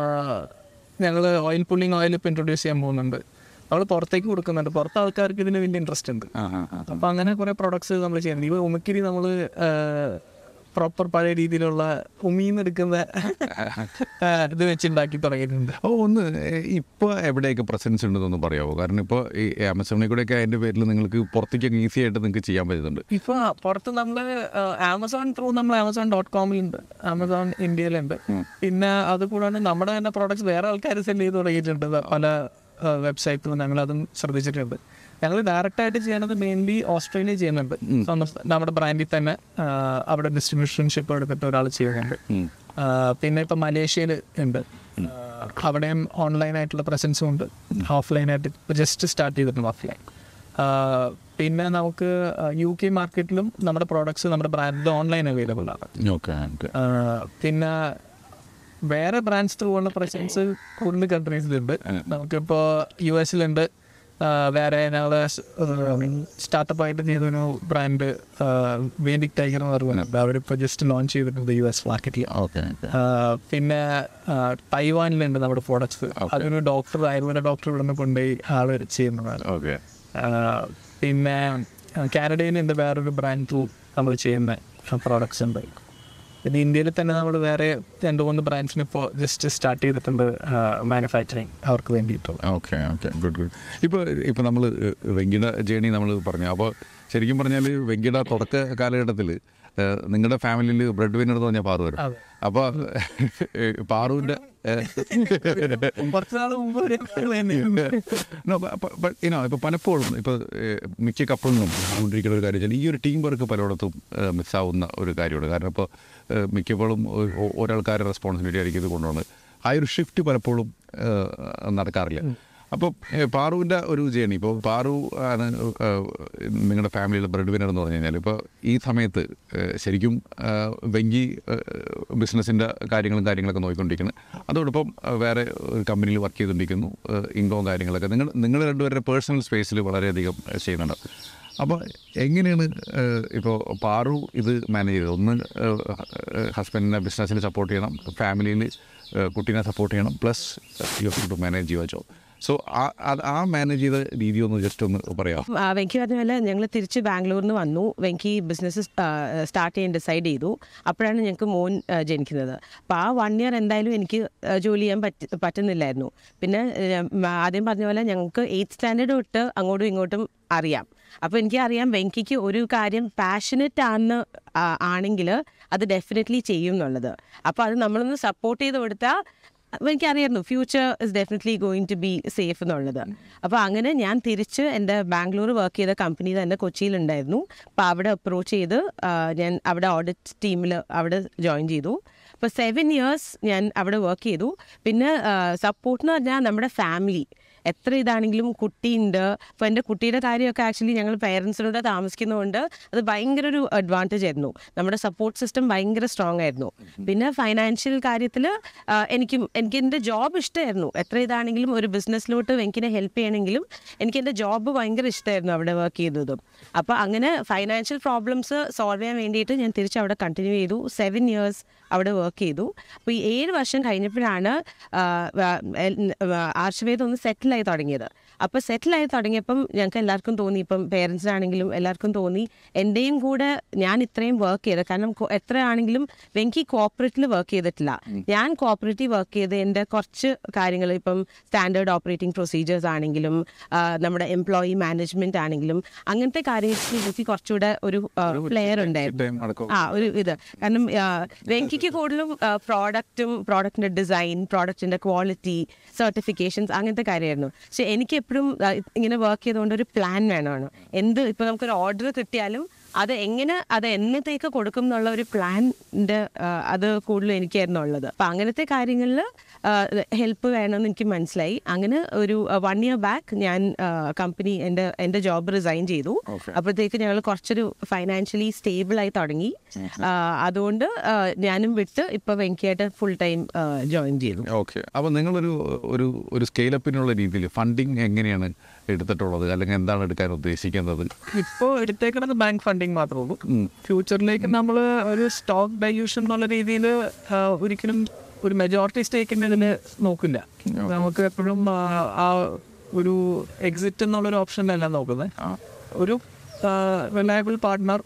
ഞങ്ങൾ ഓയിൽ പുള്ളിങ് ഓയിൽ ഇപ്പോൾ ഇൻട്രൊഡ്യൂസ് ചെയ്യാൻ പോകുന്നുണ്ട് നമ്മൾ പുറത്തേക്ക് കൊടുക്കുന്നുണ്ട് പുറത്തെ ആൾക്കാർക്ക് ഇതിന് വലിയ ഇൻട്രസ്റ്റ് ഉണ്ട് ആ ആ ആ അപ്പോൾ അങ്ങനെ കുറേ പ്രോഡക്ട്സ് നമ്മൾ ചെയ്യുന്നുണ്ട് ഇപ്പോൾ ഉമിക്കിരി നമ്മൾ പ്രോപ്പർ പഴയ രീതിയിലുള്ള ഉമീന്നെടുക്കുന്ന ആ, ഇത് വെച്ചുണ്ടാക്കി തുടങ്ങിയിട്ടുണ്ട് ഓ ഒന്ന് ഇപ്പോൾ എവിടെയൊക്കെ പ്രസൻസ് ഉണ്ടെന്നൊന്ന് പറയാമോ കാരണം ഇപ്പോൾ ഈ ആമസോണിൽ കൂടെയൊക്കെ അതിൻ്റെ പേരിൽ നിങ്ങൾക്ക് പുറത്തേക്കൊക്കെ ഈസി ആയിട്ട് നിങ്ങൾക്ക് ചെയ്യാൻ പറ്റുന്നുണ്ട് ഇപ്പൊ പുറത്ത് നമ്മള് ആമസോൺ ത്രൂ നമ്മൾ ആമസോൺ ഡോട്ട് കോമിലുണ്ട് ആമസോൺ ഇന്ത്യയിലുണ്ട് പിന്നെ അത് കൂടാണ്ട് നമ്മുടെ തന്നെ പ്രോഡക്റ്റ്സ് വേറെ ആൾക്കാർ സെല് ചെയ്ത് തുടങ്ങിയിട്ടുണ്ട് പല വെബ്സൈറ്റിലും ഞങ്ങൾ അതും ശ്രദ്ധിച്ചിട്ടുണ്ട് ഞങ്ങൾ ഡയറക്റ്റ് ആയിട്ട് ചെയ്യണത് മെയിൻലി ഓസ്ട്രേലിയ ചെയ്യുന്നുണ്ട് സ്വന്തം നമ്മുടെ ബ്രാൻഡിൽ തന്നെ ആ, അവിടെ ഡിസ്ട്രിബ്യൂഷൻഷിപ്പ് എടുത്തിട്ട് ഒരാൾ ചെയ്യുന്നുണ്ട് ആ, പിന്നെ ഇപ്പൊ മലേഷ്യയിൽ ഉണ്ട് ആ, അവിടെയും ഓൺലൈൻ ആയിട്ടുള്ള പ്രസൻസും ഉണ്ട് ഓഫ്ലൈൻ ആയിട്ട് ജസ്റ്റ് സ്റ്റാർട്ട് ചെയ്തിട്ടുണ്ട് ഓഫ്ലൈൻ ആഹ് പിന്നെ നമുക്ക് യു കെ മാർക്കറ്റിലും നമ്മുടെ പ്രോഡക്ട്സ് നമ്മുടെ ബ്രാൻഡിൽ ഓൺലൈൻ അവൈലബിൾ ആണ് ഓക്കെ ഓക്കെ ആഹ് പിന്നെ വേറെ ബ്രാൻഡ്സ് ത്രൂ ഉള്ള പ്രസൻസ് കൂടുതൽ കൺട്രീസിലുണ്ട് നമുക്കിപ്പോൾ യു എസിലുണ്ട് വേറെ ഞങ്ങൾ സ്റ്റാർട്ടപ്പ് ആയിട്ട് ചെയ്തൊരു ബ്രാൻഡ് വേദിക് ടൈഗർ എന്ന് പറയുന്നത് അവരിപ്പോൾ ജസ്റ്റ് ലോഞ്ച് ചെയ്തിട്ടുണ്ട് യു എസ് മാർക്കറ്റിൽ ഓക്കെ പിന്നെ ആഹ് തൈവാനിലുണ്ട് നമ്മുടെ പ്രോഡക്ട്സ് അതൊരു ഡോക്ടർ ആയുർവേദ ഡോക്ടർ ഇവിടെ നിന്ന് കൊണ്ടുപോയി ആള് ചെയ്യുന്നതാണ് ഓക്കെ ആഹ് പിന്നെ കാനഡയിലുണ്ട് വേറൊരു ബ്രാൻഡ് ത്രൂ നമ്മൾ ചെയ്യുന്ന പ്രോഡക്ട്സ് ഉണ്ട് പിന്നെ ഇന്ത്യയിൽ തന്നെ നമ്മൾ വേറെ രണ്ട് മൂന്ന് ബ്രാൻഡ്സിന് ഇപ്പോൾ ജസ്റ്റ് സ്റ്റാർട്ട് ചെയ്തിട്ടുണ്ട് മാനുഫാക്ചറിങ് അവർക്ക് വേണ്ടിയിട്ടുള്ള ഓക്കെ ഓക്കെ ഗുഡ് ഗുഡ് ഇപ്പോൾ ഇപ്പോൾ നമ്മൾ വെങ്കിട ജേണി നമ്മൾ പറഞ്ഞു അപ്പോൾ ശരിക്കും പറഞ്ഞാൽ വെങ്കിട തുടക്ക കാലഘട്ടത്തിൽ നിങ്ങളുടെ ഫാമിലിയിൽ ബ്രെഡ് വിന്നർ എന്ന് പറഞ്ഞാൽ പാറു വരും അതെ. അപ്പോൾ പാറുവിൻ്റെ കുറച്ച് നാൾ മുമ്പ് വരെ ഞങ്ങൾ തന്നെയാണ്. ഇനോ ഇപ്പോൾ പലപ്പോഴും ഇപ്പോൾ മിക്ക കപ്പിളിനും കൊണ്ടിരിക്കുന്ന ഒരു കാര്യം വെച്ചാൽ ഈ ഒരു ടീം വർക്ക് പലയിടത്തും മിസ്സാവുന്ന ഒരു കാര്യമാണ് കാരണം ഇപ്പോൾ മിക്കപ്പോഴും ഒ- ഒ- ഒരാൾക്കാരുടെ റെസ്പോൺസിബിലിറ്റി ആയിരിക്കും ഇത് കൊണ്ടുപോകുന്നത് ആ ഒരു ഷിഫ്റ്റ് പലപ്പോഴും ഏഹ്, നടക്കാറില്ല അപ്പോൾ പാറുവിൻ്റെ ഒരു ജേണി ഇപ്പോൾ പാറു ആണ് ഏഹ്, നിങ്ങളുടെ ഫാമിലിയിലെ ബ്രെഡ് വിന്നർ എന്ന് പറഞ്ഞു കഴിഞ്ഞാൽ ഇപ്പോൾ ഈ സമയത്ത് ഏഹ്, ശരിക്കും ഏഹ്, വെങ്കി ബിസിനസ്സിൻ്റെ കാര്യങ്ങളും കാര്യങ്ങളൊക്കെ നോക്കിക്കൊണ്ടിരിക്കുന്നത് അതോടൊപ്പം ഏഹ്, വേറെ ഒരു കമ്പനിയിൽ വർക്ക് ചെയ്തുകൊണ്ടിരിക്കുന്നു ഇൻകവും കാര്യങ്ങളൊക്കെ നിങ്ങൾ നിങ്ങൾ രണ്ടുപേരുടെ പേഴ്സണൽ സ്പേസിൽ വളരെയധികം ഏഹ്, ചെയ്യുന്നുണ്ട് അപ്പോൾ എങ്ങനെയാണ് ഇപ്പോൾ പാറു ഇത് മാനേജ് ചെയ്തത് ഒന്ന് ഹസ്ബൻഡിനെ ബിസിനസ്സിൽ സപ്പോർട്ട് ചെയ്യണം ഫാമിലിയിൽ കുട്ടീനെ സപ്പോർട്ട് ചെയ്യണം plus you to manage your job so ആ മാനേജ് ചെയ്ത രീതി ഒന്ന് ജസ്റ്റ് ഒന്ന് പറയാം ആ, വെങ്കി പറഞ്ഞ പോലെ ഞങ്ങൾ തിരിച്ച് ബാംഗ്ലൂരിൽ നിന്ന് വന്നു വെങ്കി ബിസിനസ് സ്റ്റാർട്ട് ചെയ്യാൻ ഡിസൈഡ് ചെയ്തു അപ്പോഴാണ് ഞങ്ങൾക്ക് മോൻ ആ, ജനിക്കുന്നത് അപ്പോൾ ആ വൺ ഇയർ എന്തായാലും എനിക്ക് ആ, ജോലി ചെയ്യാൻ പറ്റ പറ്റുന്നില്ലായിരുന്നു പിന്നെ ആ, ആദ്യം പറഞ്ഞ പോലെ ഞങ്ങൾക്ക് എയ്ത്ത് സ്റ്റാൻഡേർഡ് തൊട്ട് അങ്ങോട്ടും ഇങ്ങോട്ടും അറിയാം അപ്പോൾ എനിക്ക് അറിയാം വെങ്കിക്ക് ഒരു കാര്യം പാഷനറ്റ് ആണെന്ന് ആണെങ്കിൽ അത് ഡെഫിനറ്റ്ലി ചെയ്യും എന്നുള്ളത് അപ്പോൾ അത് നമ്മളൊന്ന് സപ്പോർട്ട് ചെയ്ത് കൊടുത്താൽ അപ്പോൾ എനിക്കറിയായിരുന്നു future is definitely going to be safe എന്നുള്ളത് അപ്പോൾ അങ്ങനെ ഞാൻ തിരിച്ച് എൻ്റെ ബാംഗ്ലൂർ വർക്ക് ചെയ്ത കമ്പനി തന്നെ കൊച്ചിയിലുണ്ടായിരുന്നു അപ്പോൾ അവിടെ അപ്രോച്ച് ചെയ്ത് ആ, ഞാൻ അവിടെ ഓഡിറ്റ് ടീമിൽ അവിടെ ജോയിൻ ചെയ്തു അപ്പോൾ സെവൻ ഇയേഴ്സ് ഞാൻ അവിടെ വർക്ക് ചെയ്തു പിന്നെ സപ്പോർട്ട് എന്ന് പറഞ്ഞാൽ നമ്മുടെ ഫാമിലി എത്ര ഇതാണെങ്കിലും കുട്ടിയുണ്ട് അപ്പോൾ എൻ്റെ കുട്ടിയുടെ കാര്യമൊക്കെ ആക്ച്വലി ഞങ്ങൾ പേരൻസിനോട് താമസിക്കുന്നതുകൊണ്ട് അത് ഭയങ്കര ഒരു അഡ്വാൻറ്റേജ് ആയിരുന്നു നമ്മുടെ സപ്പോർട്ട് സിസ്റ്റം ഭയങ്കര സ്ട്രോങ് ആയിരുന്നു പിന്നെ ഫൈനാൻഷ്യൽ കാര്യത്തിൽ എനിക്കും എനിക്ക് എൻ്റെ ജോബ് ഇഷ്ടമായിരുന്നു എത്ര ഇതാണെങ്കിലും ഒരു ബിസിനസ്സിലോട്ട് എനിക്കിനെ ഹെൽപ്പ് ചെയ്യണമെങ്കിലും എനിക്ക് എൻ്റെ ജോബ് ഭയങ്കര ഇഷ്ടമായിരുന്നു അവിടെ വർക്ക് ചെയ്തതും അപ്പോൾ അങ്ങനെ ഫൈനാൻഷ്യൽ പ്രോബ്ലംസ് സോൾവ് ചെയ്യാൻ വേണ്ടിയിട്ട് ഞാൻ തിരിച്ച് അവിടെ കണ്ടിന്യൂ ചെയ്തു സെവൻ ഇയേഴ്സ് അവിടെ വർക്ക് ചെയ്തു അപ്പോൾ ഈ ഏഴ് വർഷം കഴിഞ്ഞപ്പോഴാണ് ആ, ആ, എൽ- ആ, ആർഷവേദം ഒന്ന് സെറ്റിലായി തുടങ്ങിയത് അപ്പോൾ സെറ്റിലായി തുടങ്ങിയപ്പം ഞങ്ങൾക്ക് എല്ലാവർക്കും തോന്നി ഇപ്പം പേരൻസിനാണെങ്കിലും എല്ലാവർക്കും തോന്നി എൻ്റെയും കൂടെ ഞാൻ ഇത്രയും വർക്ക് ചെയ്ത് കാരണം കൊ- എത്രയാണെങ്കിലും വെങ്കി കോപ്പറേറ്റീവ് വർക്ക് ചെയ്തിട്ടില്ല ഞാൻ കോപ്പറേറ്റീവ് വർക്ക് ചെയ്ത് എൻ്റെ കുറച്ച് കാര്യങ്ങൾ ഇപ്പം സ്റ്റാൻഡേർഡ് ഓപ്പറേറ്റിംഗ് പ്രൊസീജിയേഴ്സ് ആണെങ്കിലും ആ, നമ്മുടെ എംപ്ലോയി മാനേജ്മെന്റ് ആണെങ്കിലും അങ്ങനത്തെ കാര്യത്തിൽ എനിക്ക് കുറച്ചുകൂടെ ഒരു പ്ലെയർ ഉണ്ടായിരുന്നു അടക്കം ആ ഒരു ഇത് കാരണം ആ, വെങ്കിക്ക് കൂടുതലും പ്രോഡക്റ്റും പ്രോഡക്റ്റിന്റെ ഡിസൈൻ പ്രോഡക്റ്റിന്റെ ക്വാളിറ്റി സർട്ടിഫിക്കേഷൻസ് അങ്ങനത്തെ കാര്യമായിരുന്നു പക്ഷെ എനിക്ക് എപ്പോഴും ഇങ്ങനെ വർക്ക് ചെയ്തുകൊണ്ട് ഒരു പ്ലാൻ വേണമാണ് എന്ത് ഇപ്പൊ നമുക്കൊരു ഓർഡർ കിട്ടിയാലും അത് എങ്ങനെ അത് എന്നത്തേക്ക് കൊടുക്കും എന്നുള്ള ഒരു പ്ലാനിന്റെ അത് കൂടുതലും എനിക്കായിരുന്നു ഉള്ളത് അപ്പൊ അങ്ങനത്തെ കാര്യങ്ങളിൽ ഹെൽപ്പ് വേണമെന്ന് എനിക്ക് മനസ്സിലായി അങ്ങനെ ഒരു വൺ ഇയർ ബാക്ക് ഞാൻ കമ്പനി എൻ്റെ എൻ്റെ ജോബ് റിസൈൻ ചെയ്തു അപ്പോഴത്തേക്ക് ഞങ്ങൾ കുറച്ചൊരു ഫൈനാൻഷ്യലി സ്റ്റേബിൾ ആയി തുടങ്ങി ആ, അതുകൊണ്ട് ആ, ഞാനും വിട്ട് ഇപ്പൊ വെങ്കിയായിട്ട് ഫുൾ ടൈം ജോയിൻ ചെയ്തു ഓക്കെ അപ്പോൾ നിങ്ങളൊരു ഒരു ഒരു സ്കെയിലപ്പിനുള്ള രീതിയിൽ ഫണ്ടിങ് എങ്ങനെയാണ് എടുത്തിട്ടുള്ളത് അല്ലെങ്കിൽ എന്താണ് എടുക്കാൻ ഉദ്ദേശിക്കുന്നത് ഇപ്പോൾ എടുത്തേക്കുന്നത് ബാങ്ക് ഫണ്ടിങ് മാത്രമേ ഉള്ളൂ ഫ്യൂച്ചറിലേക്ക് നമ്മൾ ഒരു സ്റ്റോക്ക് ഡൈല്യൂഷൻ എന്നുള്ള രീതിയിൽ ഒരിക്കലും ഒരു മെജോറിറ്റി സ്റ്റേക്കിൻ്റെ ഇതിന് നോക്കില്ല നമുക്ക് എപ്പോഴും ആ, ആ ഒരു എക്സിറ്റ് എന്നുള്ളൊരു ഓപ്ഷനല്ല നോക്കുന്നത് ഒരു റിലയബിൾ പാർട്ട്ണർ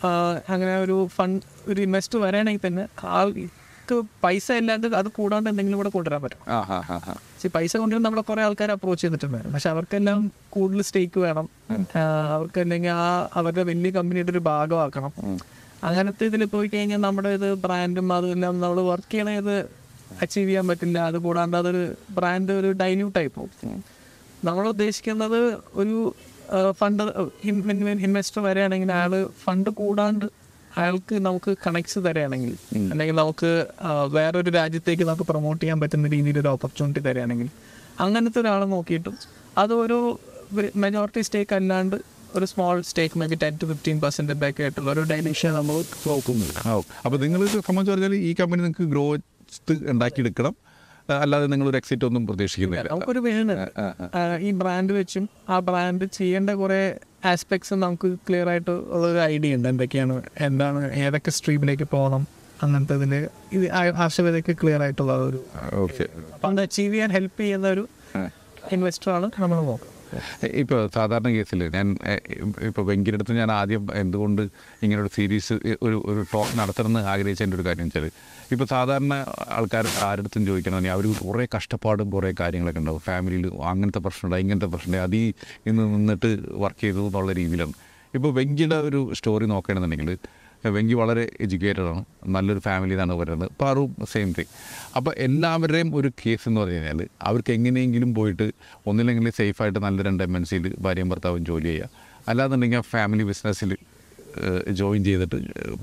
അങ്ങനെ ഒരു ഫണ്ട് ഒരു ഇൻവെസ്റ്റ് വരാണെങ്കിൽ തന്നെ ആൾക്ക് പൈസ ഇല്ലാണ്ട് അത് കൂടാണ്ട് എന്തെങ്കിലും കൂടെ കൊണ്ടുവരാൻ പറ്റും ആ ഹാ ഹാ ഹാ പക്ഷേ പൈസ കൊണ്ടുവരാൻ നമ്മളെ കുറേ ആൾക്കാർ അപ്രോച്ച് ചെയ്തിട്ടുണ്ടായിരുന്നു പക്ഷെ അവർക്കെല്ലാം കൂടുതൽ സ്റ്റേക്ക് വേണം ആ, അവർക്ക് അല്ലെങ്കിൽ ആ അവരുടെ വലിയ കമ്പനിയുടെ ഒരു ഭാഗമാക്കണം അങ്ങനത്തെ ഇതിൽ പോയി കഴിഞ്ഞാൽ നമ്മുടെ ഇത് ബ്രാൻഡും അതെല്ലാം നമ്മൾ വർക്ക് ചെയ്യണ ഇത് അച്ചീവ് ചെയ്യാൻ പറ്റില്ല അത് കൂടാണ്ട് അതൊരു ബ്രാൻഡ് ഒരു ഡൈന്യൂട്ടായി പോകും നമ്മൾ ഉദ്ദേശിക്കുന്നത് ഒരു ഫണ്ട് ഇൻവെസ്റ്റർ വരികയാണെങ്കിൽ അയാൾ ഫണ്ട് കൂടാണ്ട് അയാൾക്ക് നമുക്ക് കണക്ട്സ് തരികയാണെങ്കിൽ അല്ലെങ്കിൽ നമുക്ക് ആ, വേറൊരു രാജ്യത്തേക്ക് നമുക്ക് പ്രൊമോട്ട് ചെയ്യാൻ പറ്റുന്ന രീതിയിൽ ഒരു ഓപ്പർച്യൂണിറ്റി തരികയാണെങ്കിൽ അങ്ങനത്തെ ഒരാളെ നോക്കിയിട്ടും അത് ഒരു മെജോറിറ്റി സ്റ്റേക്ക് അല്ലാണ്ട് ഒരു small stake maybe ten to fifteen percent back ആയിട്ടുള്ള ഒരു ഡൈനേഷൻ നമ്മൾ നോക്കുന്നത് ആ ഓക്കെ അപ്പോൾ നിങ്ങൾ സംബന്ധിച്ച് പറഞ്ഞാൽ ഈ കമ്പനി നിങ്ങൾക്ക് ഗ്രോത്ത് ഉണ്ടാക്കിയെടുക്കണം ആ, അല്ലാതെ നിങ്ങളൊരു എക്സിറ്റ് ഒന്നും പ്രതീക്ഷിക്കുന്നില്ല നമുക്കൊരു വേണം ഈ ബ്രാൻഡ് വെച്ചും ആ ബ്രാൻഡ് ചെയ്യേണ്ട കുറേ ആസ്പെക്ട്സ് നമുക്ക് ക്ലിയർ ആയിട്ട് ഉള്ളൊരു ഐഡിയ ഉണ്ട് എന്തൊക്കെയാണ് എന്താണ് ഏതൊക്കെ സ്ട്രീമിലേക്ക് പോകണം അങ്ങനത്തെ ഇതിൽ ഇത് ആ- ആവശ്യകതയ്ക്ക് ക്ലിയർ ആയിട്ടുള്ള ഒരു ഓക്കെ അപ്പം അത് അച്ചീവ് ചെയ്യാൻ ഹെൽപ്പ് ചെയ്യുന്ന ഒരു ഇൻവെസ്റ്ററാണ് നമ്മൾ നോക്കുന്നത് ഇപ്പോൾ സാധാരണ കേസിൽ ഞാൻ ഇപ്പോൾ വെങ്കിൻ്റെ അടുത്ത് ഞാൻ ആദ്യം എന്തുകൊണ്ട് ഇങ്ങനെ ഒരു സീരീസ് ഒരു ഒരു ടോക്ക് നടത്തണമെന്ന് ആഗ്രഹിച്ചതിൻ്റെ ഒരു കാര്യം വെച്ചാൽ ഇപ്പോൾ സാധാരണ ആൾക്കാർ ആരടുത്തും ചോദിക്കണമെങ്കിൽ അവർ കുറേ കഷ്ടപ്പാടും കുറേ കാര്യങ്ങളൊക്കെ ഉണ്ടാവും ഫാമിലിയിൽ അങ്ങനത്തെ പ്രശ്നമുണ്ട് ഇങ്ങനത്തെ പ്രശ്നമുണ്ട് അതിൽ ഇന്ന് നിന്നിട്ട് വർക്ക് ചെയ്തു എന്നുള്ള രീതിയിലാണ് ഇപ്പോൾ വെങ്കിയുടെ ഒരു സ്റ്റോറി നോക്കുകയാണെന്നുണ്ടെങ്കിൽ വെങ്കി വളരെ എഡ്യൂക്കേറ്റഡ് ആണ് നല്ലൊരു ഫാമിലി എന്നാണ് പറയുന്നത് പാറു സെയിം തിങ് അപ്പോൾ എല്ലാവരുടെയും ഒരു കേസ് എന്ന് പറഞ്ഞു കഴിഞ്ഞാൽ അവർക്ക് എങ്ങനെയെങ്കിലും പോയിട്ട് ഒന്നില്ലെങ്കിൽ സേഫായിട്ട് നല്ല രണ്ട് എം എൻ സിയിൽ ഭാര്യയും ഭർത്താവും ജോലി ചെയ്യുക അല്ലാന്നുണ്ടെങ്കിൽ ഫാമിലി ബിസിനസ്സിൽ ജോയിൻ ചെയ്തിട്ട്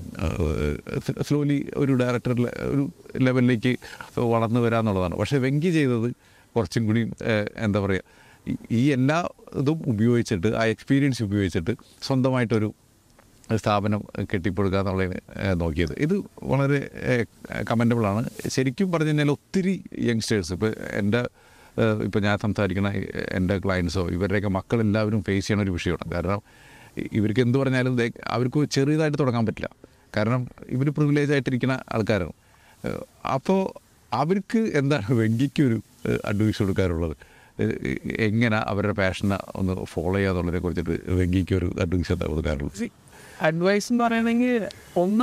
സ്ലോലി ഒരു ഡയറക്ടർ ഒരു ലെവലിലേക്ക് വളർന്നു വരാമെന്നുള്ളതാണ് പക്ഷേ വെങ്കി ചെയ്തത് കുറച്ചും കൂടി ഏഹ്, എന്താ പറയുക ഈ- ഈ എല്ലാ ഇതും ഉപയോഗിച്ചിട്ട് ആ എക്സ്പീരിയൻസ് ഉപയോഗിച്ചിട്ട് സ്വന്തമായിട്ടൊരു സ്ഥാപനം കെട്ടിപ്പടുക്കുക എന്നുള്ളതിന് ഏഹ്, നോക്കിയത് ഇത് വളരെ കമൻറ്റബിളാണ് ശരിക്കും പറഞ്ഞു കഴിഞ്ഞാൽ ഒത്തിരി യങ്സ്റ്റേഴ്സ് ഇപ്പോൾ എൻ്റെ ഇപ്പോൾ ഞാൻ സംസാരിക്കുന്ന എൻ്റെ ക്ലയൻസോ ഇവരുടെയൊക്കെ മക്കളെല്ലാവരും ഫേസ് ചെയ്യണ ഒരു വിഷയമാണ് കാരണം ഇ- ഇവർക്ക് എന്ത് പറഞ്ഞാലും ദേ- അവർക്ക് ചെറിയതായിട്ട് തുടങ്ങാൻ പറ്റില്ല കാരണം ഇവർ പ്രിവിലേജ് ആയിട്ടിരിക്കുന്ന ആൾക്കാരാണ് ഏഹ്, അപ്പോൾ അവർക്ക് എന്താണ് വെങ്കിക്കൊരു അഡ്വൈസ് കൊടുക്കാറുള്ളത് ഏഹ്, എങ്ങനെ അവരുടെ പാഷനെ ഒന്ന് ഫോളോ ചെയ്യാന്നുള്ളതിനെ കുറിച്ചിട്ട് വെങ്കിക്ക് ഒരു അഡ്വൈസ് എന്താ കൊടുക്കാറുള്ളത് അഡ്വൈസ് എന്ന് പറയുന്നെങ്കിൽ ഒന്ന്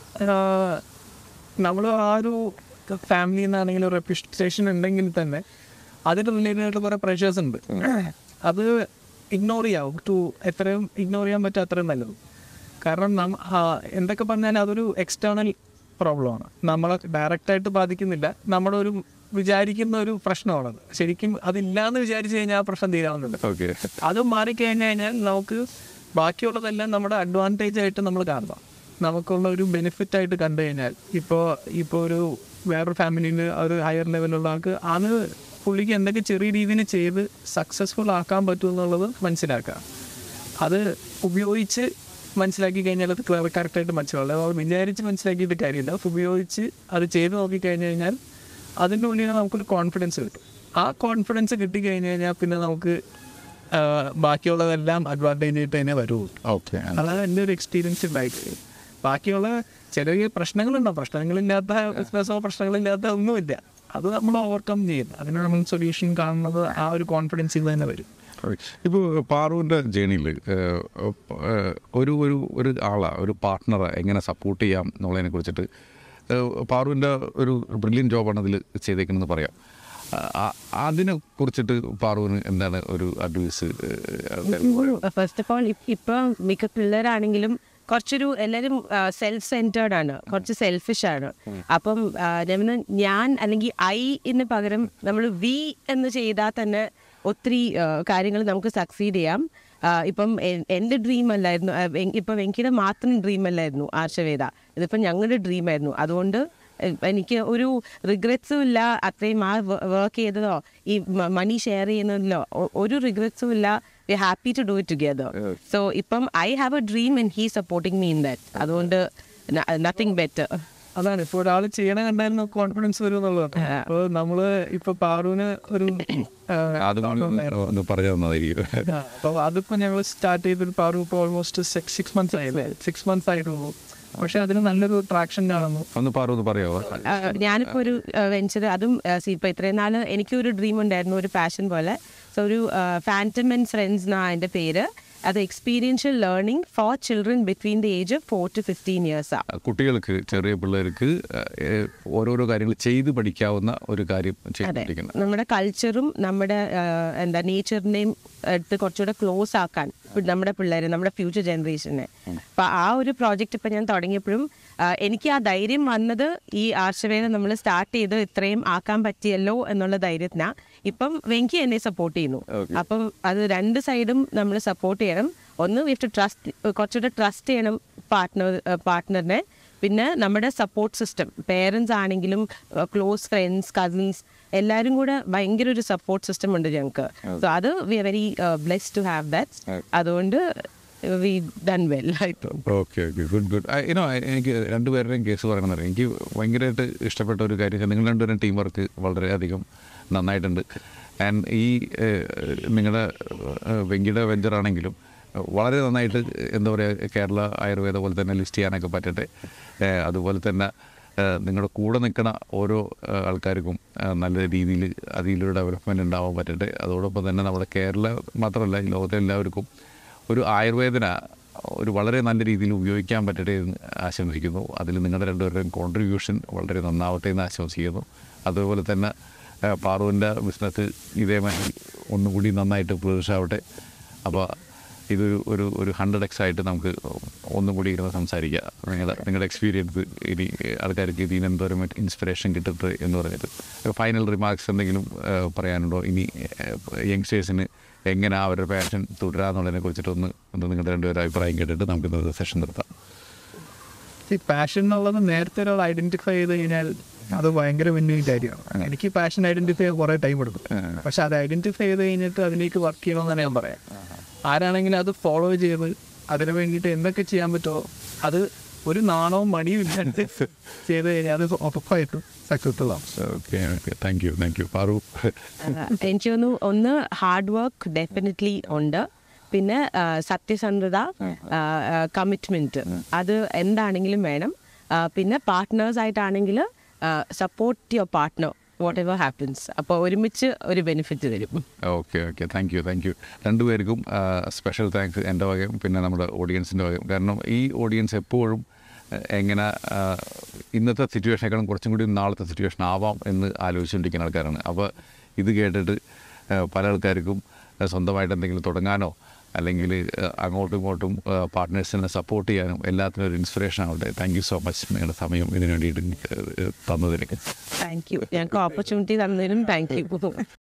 നമ്മൾ ആ ഒരു ഫാമിലിയിൽ നിന്നാണെങ്കിൽ ഒരു റെപ്യൂട്ടേഷൻ ഉണ്ടെങ്കിൽ തന്നെ അതിന് റിലേറ്റഡ് ആയിട്ട് കുറേ പ്രഷേഴ്സ് ഉണ്ട് അത് ഇഗ്നോർ ചെയ്യാവും ടു എത്രയും ഇഗ്നോർ ചെയ്യാൻ പറ്റും അത്രയും നല്ലത് കാരണം നം ആ, എന്തൊക്കെ പറഞ്ഞാലും അതൊരു എക്സ്റ്റേണൽ പ്രോബ്ലമാണ് നമ്മളെ ഡയറക്റ്റായിട്ട് ബാധിക്കുന്നില്ല നമ്മുടെ ഒരു വിചാരിക്കുന്ന ഒരു പ്രശ്നമാണത് ശരിക്കും അതില്ലാന്ന് വിചാരിച്ചു കഴിഞ്ഞാൽ ആ പ്രശ്നം തീരാവുന്നുണ്ട് ഓക്കെ അത് മാറിക്കഴിഞ്ഞ് കഴിഞ്ഞാൽ നമുക്ക് ബാക്കിയുള്ളതെല്ലാം നമ്മുടെ അഡ്വാൻറ്റേജ് ആയിട്ട് നമ്മൾ കാണുക നമുക്കുള്ള ഒരു ബെനിഫിറ്റ് ആയിട്ട് കണ്ടു കഴിഞ്ഞാൽ ഇപ്പോൾ ഇപ്പോൾ ഒരു വേറൊരു ഫാമിലിയിൽ ഒരു ഹയർ ലെവലുള്ള ആൾക്ക് അത് പുള്ളിക്ക് എന്തൊക്കെ ചെറിയ രീതിയിൽ ചെയ്ത് സക്സസ്ഫുൾ ആക്കാൻ പറ്റും എന്നുള്ളത് മനസ്സിലാക്കുക അത് ഉപയോഗിച്ച് മനസ്സിലാക്കി കഴിഞ്ഞാൽ അത് കറക്റ്റായിട്ട് മനസ്സിലാവില്ല അവർ വിചാരിച്ച് മനസ്സിലാക്കിയിട്ട് കാര്യമില്ല അത് ഉപയോഗിച്ച് അത് ചെയ്ത് നോക്കിക്കഴിഞ്ഞ് കഴിഞ്ഞാൽ അതിൻ്റെ ഉള്ളിൽ നമുക്കൊരു കോൺഫിഡൻസ് കിട്ടും ആ കോൺഫിഡൻസ് കിട്ടിക്കഴിഞ്ഞ് കഴിഞ്ഞാൽ പിന്നെ നമുക്ക് ആ, ബാക്കിയുള്ളതെല്ലാം അഡ്വാൻറ്റേജ് ആയിട്ട് തന്നെ വരുള്ളൂ ഓക്കെ അതാണ് എൻ്റെ ഒരു എക്സ്പീരിയൻസ് ഉണ്ടായിട്ട് ബാക്കിയുള്ള ചെറിയ പ്രശ്നങ്ങളുണ്ടാവും പ്രശ്നങ്ങളില്ലാത്ത ബിസിനസ്സോ പ്രശ്നങ്ങളില്ലാത്ത ഒന്നുമില്ല അത് നമ്മൾ ഓവർകം ചെയ്യും അതിന് നമ്മൾ സൊല്യൂഷൻ കാണുന്നത് ആ ഒരു കോൺഫിഡൻസിൽ തന്നെ വരും ഇപ്പോൾ പാറുവിൻ്റെ ജേണിയിൽ ഒരു ഒരു ഒരു ആളെ ഒരു പാർട്ട്ണറെ എങ്ങനെ സപ്പോർട്ട് ചെയ്യാം എന്നുള്ളതിനെ കുറിച്ചിട്ട് പാറുവിൻ്റെ ഒരു ബ്രില്യൻ ജോബാണ് അതിൽ ചെയ്തേക്കുന്നതെന്ന് പറയാം ആ, അതിനെ കുറിച്ചിട്ട് പാറുവിന് എന്താണ് ഒരു അഡ്വൈസ് ഫസ്റ്റ് ഓഫ് ഓൾ ഇപ്പം മിക്ക പിള്ളേരാണെങ്കിലും കുറച്ചൊരു എല്ലാവരും സെൽഫ് സെൻറ്റേർഡ് ആണ് കുറച്ച് സെൽഫിഷ് ആണ് അപ്പം ആ, ഞാൻ പറഞ്ഞ ഞാൻ അല്ലെങ്കിൽ ഐ എന്ന് പകരം നമ്മൾ വി എന്ന് ചെയ്താൽ തന്നെ ഒത്തിരി കാര്യങ്ങൾ നമുക്ക് സക്സീഡ് ചെയ്യാം ആ, ഇപ്പം എ- എൻ്റെ ഡ്രീം അല്ലായിരുന്നു ആ, വെങ്- ഇപ്പം വെങ്കിയുടെ മാത്രം ഡ്രീം അല്ലായിരുന്നു ആർഷവേദ ഇതിപ്പം ഞങ്ങളുടെ ഡ്രീം ആയിരുന്നു അതുകൊണ്ട് എ- എനിക്ക് ഒരു റിഗ്രറ്റ്സും ഇല്ല അത്രയും ആ വർക്ക് ചെയ്തതോ ഈ മണി ഷെയർ ചെയ്യുന്നതിലോ ഒ- ഒരു റിഗ്രറ്റ്സും ഇല്ല we happy to do it together so ഇപ്പം I have a dream and he supporting me in that അതുകൊണ്ട് നത്തിങ് ബെറ്റർ അതാണ് ഇപ്പോൾ ഒരാൾ ചെയ്യണ കണ്ടാലും കോൺഫിഡൻസ് വരും എന്നുള്ളതാണ് അപ്പോൾ നമ്മൾ ഇപ്പോൾ പാറുവിന് ഒരു ആ, അതും ഒന്ന് പറഞ്ഞു തന്നതായിരിക്കും ആ, അപ്പോൾ അതിപ്പോൾ ഞങ്ങൾ സ്റ്റാർട്ട് ചെയ്തൊരു പാറു ഇപ്പോൾ ഓൾമോസ്റ്റ് സിക്സ് സിക്സ് മന്ത്സ് ആയില്ലേ സിക്സ് മന്ത്സ് ആയിട്ടുള്ളൂ പക്ഷെ അതിന് നല്ലൊരു ട്രാക്ഷൻ കാണുന്നു ഒന്ന് പാറു ഒന്ന് പറയാമോ ഞാനിപ്പോൾ ഒരു വെഞ്ചർ അതും ഇപ്പോൾ ഇത്രയും നാൾ എനിക്കൊരു ഡ്രീം ഉണ്ടായിരുന്നു ഒരു പാഷൻ പോലെ സോ ഒരു ഫാൻറ്റം ആൻഡ് ഫ്രണ്ട്സ് എന്നാണ് എൻ്റെ പേര് അത് experiential learning for children between the age of four to fifteen ഇയേഴ്സാണ് കുട്ടികൾക്ക് ചെറിയ പിള്ളേർക്ക് ഏഹ്, ഓരോരോ കാര്യങ്ങൾ ചെയ്ത് പഠിക്കാവുന്ന ഒരു കാര്യം അതെ ചെയ്തിരിക്കുന്നത് നമ്മുടെ കൾച്ചറും നമ്മുടെ ആ, എന്താ നേച്ചറിനെയും എടുത്ത് കുറച്ചുകൂടെ ക്ലോസ് ആക്കാൻ നമ്മുടെ പിള്ളേരെ നമ്മുടെ ഫ്യൂച്ചർ ജനറേഷനെ അപ്പൊ ആ ഒരു പ്രോജക്റ്റ് ഇപ്പൊ ഞാൻ തുടങ്ങിയപ്പോഴും ആ, എനിക്ക് ആ ധൈര്യം വന്നത് ഈ ആർഷവേല നമ്മൾ സ്റ്റാർട്ട് ചെയ്ത് ഇത്രയും ആക്കാൻ പറ്റിയല്ലോ എന്നുള്ള ധൈര്യത്തിനാ ഇപ്പം വെങ്കി എന്നെ സപ്പോർട്ട് ചെയ്യുന്നു അപ്പം അത് രണ്ട് സൈഡും നമ്മൾ സപ്പോർട്ട് ചെയ്യണം ഒന്ന് വി ടു ട്രസ്റ്റ് കുറച്ചുകൂടെ ട്രസ്റ്റ് ചെയ്യണം പാർട്ട്ണർ പാർട്ട്ണറിനെ പിന്നെ നമ്മുടെ സപ്പോർട്ട് സിസ്റ്റം പേരൻസ് ആണെങ്കിലും ക്ലോസ് ഫ്രണ്ട്സ് കസിൻസ് എല്ലാവരും കൂടെ ഭയങ്കര ഒരു സപ്പോർട്ട് സിസ്റ്റം ഉണ്ട് ഞങ്ങൾക്ക് സോ അത് we are very bless to have that അതുകൊണ്ട് വി ഡൺ വെൽ ഐ തോന്നുന്നു okay okay good good you know എനിക്ക് രണ്ടുപേരുടെയും കേസ് പറയണമെന്ന് എനിക്ക് ഭയങ്കരമായിട്ട് ഇഷ്ടപ്പെട്ട ഒരു കാര്യം വെച്ചാൽ നിങ്ങൾ രണ്ടുപേരും ടീം വർക്ക് വളരെയധികം നന്നായിട്ടുണ്ട് ആൻഡ് ഈ നിങ്ങളുടെ വെങ്കിയുടെ വെഞ്ചർ ആണെങ്കിലും ഏഹ്, വളരെ നന്നായിട്ട് എന്താ പറയുക കേരള ആയുർവേദ പോലെ തന്നെ ലിസ്റ്റ് ചെയ്യാനൊക്കെ പറ്റട്ടെ ഏഹ്, അതുപോലെ തന്നെ ഏഹ്, നിങ്ങളുടെ കൂടെ നിൽക്കുന്ന ഓരോ ഏഹ്, ആൾക്കാർക്കും ഏഹ്, നല്ല രീതിയിൽ അതിലൊരു ഡെവലപ്മെൻറ്റ് ഉണ്ടാവാൻ പറ്റട്ടെ അതോടൊപ്പം തന്നെ നമ്മുടെ കേരള മാത്രമല്ല ഈ ലോകത്തെ എല്ലാവർക്കും ഒരു ആയുർവേദന ഒരു വളരെ നല്ല രീതിയിൽ ഉപയോഗിക്കാൻ പറ്റട്ടെ എന്ന് ആശംസിക്കുന്നു അതിൽ നിങ്ങളുടെ രണ്ടുപേരുടെയും കോൺട്രിബ്യൂഷൻ വളരെ നന്നാവട്ടെ എന്ന് ആശംസിക്കുന്നു അതുപോലെ തന്നെ ആ, പാറുവിൻ്റെ ബിസിനസ് ഇതേമാതിരി ഒന്നുകൂടി നന്നായിട്ട് പ്രദർശാവട്ടെ അപ്പോൾ ഇതൊരു ഒരു ഒരു ഹൺഡ്രഡ് എക്സ് ആയിട്ട് നമുക്ക് ഒന്നും കൂടി ഇരുന്ന് സംസാരിക്കുക നിങ്ങളുടെ നിങ്ങളുടെ എക്സ്പീരിയൻസ് ഇനി ആൾക്കാർക്ക് ഇതിൽ നിന്ന് എന്തോരം ഇൻസ്പിറേഷൻ കിട്ടട്ടെ എന്ന് പറഞ്ഞിട്ട് ഫൈനൽ റിമാർക്സ് എന്തെങ്കിലും ആ, പറയാനുണ്ടോ ഇനി യങ്സ്റ്റേഴ്സിന് എങ്ങനെ ആ അവരുടെ പാഷൻ തുടരാന്നുള്ളതിനെ കുറിച്ചിട്ടൊന്ന് ഒന്ന് നിങ്ങളുടെ രണ്ടുപേരും അഭിപ്രായം കേട്ടിട്ട് നമുക്ക് ഇന്നത്തെ സെഷൻ നിർത്താം ഈ പാഷൻ എന്നുള്ളത് നേരത്തെ ഒരാൾ ഐഡന്റിഫൈ ചെയ്ത് കഴിഞ്ഞാൽ അത് ഭയങ്കര വലിയ കാര്യമാണ് എനിക്ക് പാഷൻ ഐഡന്റിഫൈ ചെയ്യാൻ കുറേ ടൈം എടുക്കും പക്ഷെ അത് ഐഡന്റിഫൈ ചെയ്ത് കഴിഞ്ഞിട്ട് അതിലേക്ക് വർക്ക് ചെയ്യണമെന്നാണ് ഞാൻ പറയാം ആരാണെങ്കിലും അത് ഫോളോ ചെയ്ത് അതിന് വേണ്ടിയിട്ട് എന്തൊക്കെ ചെയ്യാൻ പറ്റുമോ അത് ഒരു നാണവും മണിയും ഇല്ലാണ്ട് ചെയ്ത് കഴിഞ്ഞാൽ അത് ഉറപ്പായിട്ടും സക്സസ്ഫുൾ ആവും okay okay thank you thank you Paru എനിക്ക് തോന്നുന്നു ഒന്ന് ഹാർഡ് വർക്ക് ഡെഫിനറ്റ്ലി ഉണ്ട് പിന്നെ ആ, സത്യസന്ധത കമ്മിറ്റ്മെന്റ് അത് എന്താണെങ്കിലും വേണം ആ, പിന്നെ പാർട്ട്നേഴ്സ് ആയിട്ടാണെങ്കിൽ support your partner whatever happens അപ്പോൾ ഒരുമിച്ച് ഒരു ബെനിഫിറ്റ് വരും okay okay thank you thank you രണ്ടുപേർക്കും സ്പെഷ്യൽ താങ്ക്സ് എൻ്റെ വകയും പിന്നെ നമ്മുടെ ഓഡിയൻസിൻ്റെ വകയും കാരണം ഈ ഓഡിയൻസ് എപ്പോഴും ആ, എങ്ങനെ ആ, ഇന്നത്തെ സിറ്റുവേഷനേക്കാളും കുറച്ചും കൂടി നാളത്തെ സിറ്റുവേഷൻ ആവാം എന്ന് ആലോചിച്ചുകൊണ്ടിരിക്കുന്ന ആൾക്കാരാണ് അപ്പോൾ ഇത് കേട്ടിട്ട് ആ, പല ആൾക്കാർക്കും ആ, സ്വന്തമായിട്ട് എന്തെങ്കിലും തുടങ്ങാനോ അല്ലെങ്കിൽ ആ, അങ്ങോട്ടും ഇങ്ങോട്ടും പാർട്ട്നേഴ്സിനെ സപ്പോർട്ട് ചെയ്യാനും എല്ലാത്തിനും ഒരു ഇൻസ്പിറേഷൻ ആവട്ടെ താങ്ക് യു സോ മച്ച് നിങ്ങളുടെ സമയം ഇതിനു വേണ്ടിയിട്ട് എനിക്ക്, ആ, തന്നതിന് താങ്ക് യു ഞങ്ങൾക്ക് ഓപ്പർച്യൂണിറ്റി തന്നതിനും താങ്ക് യു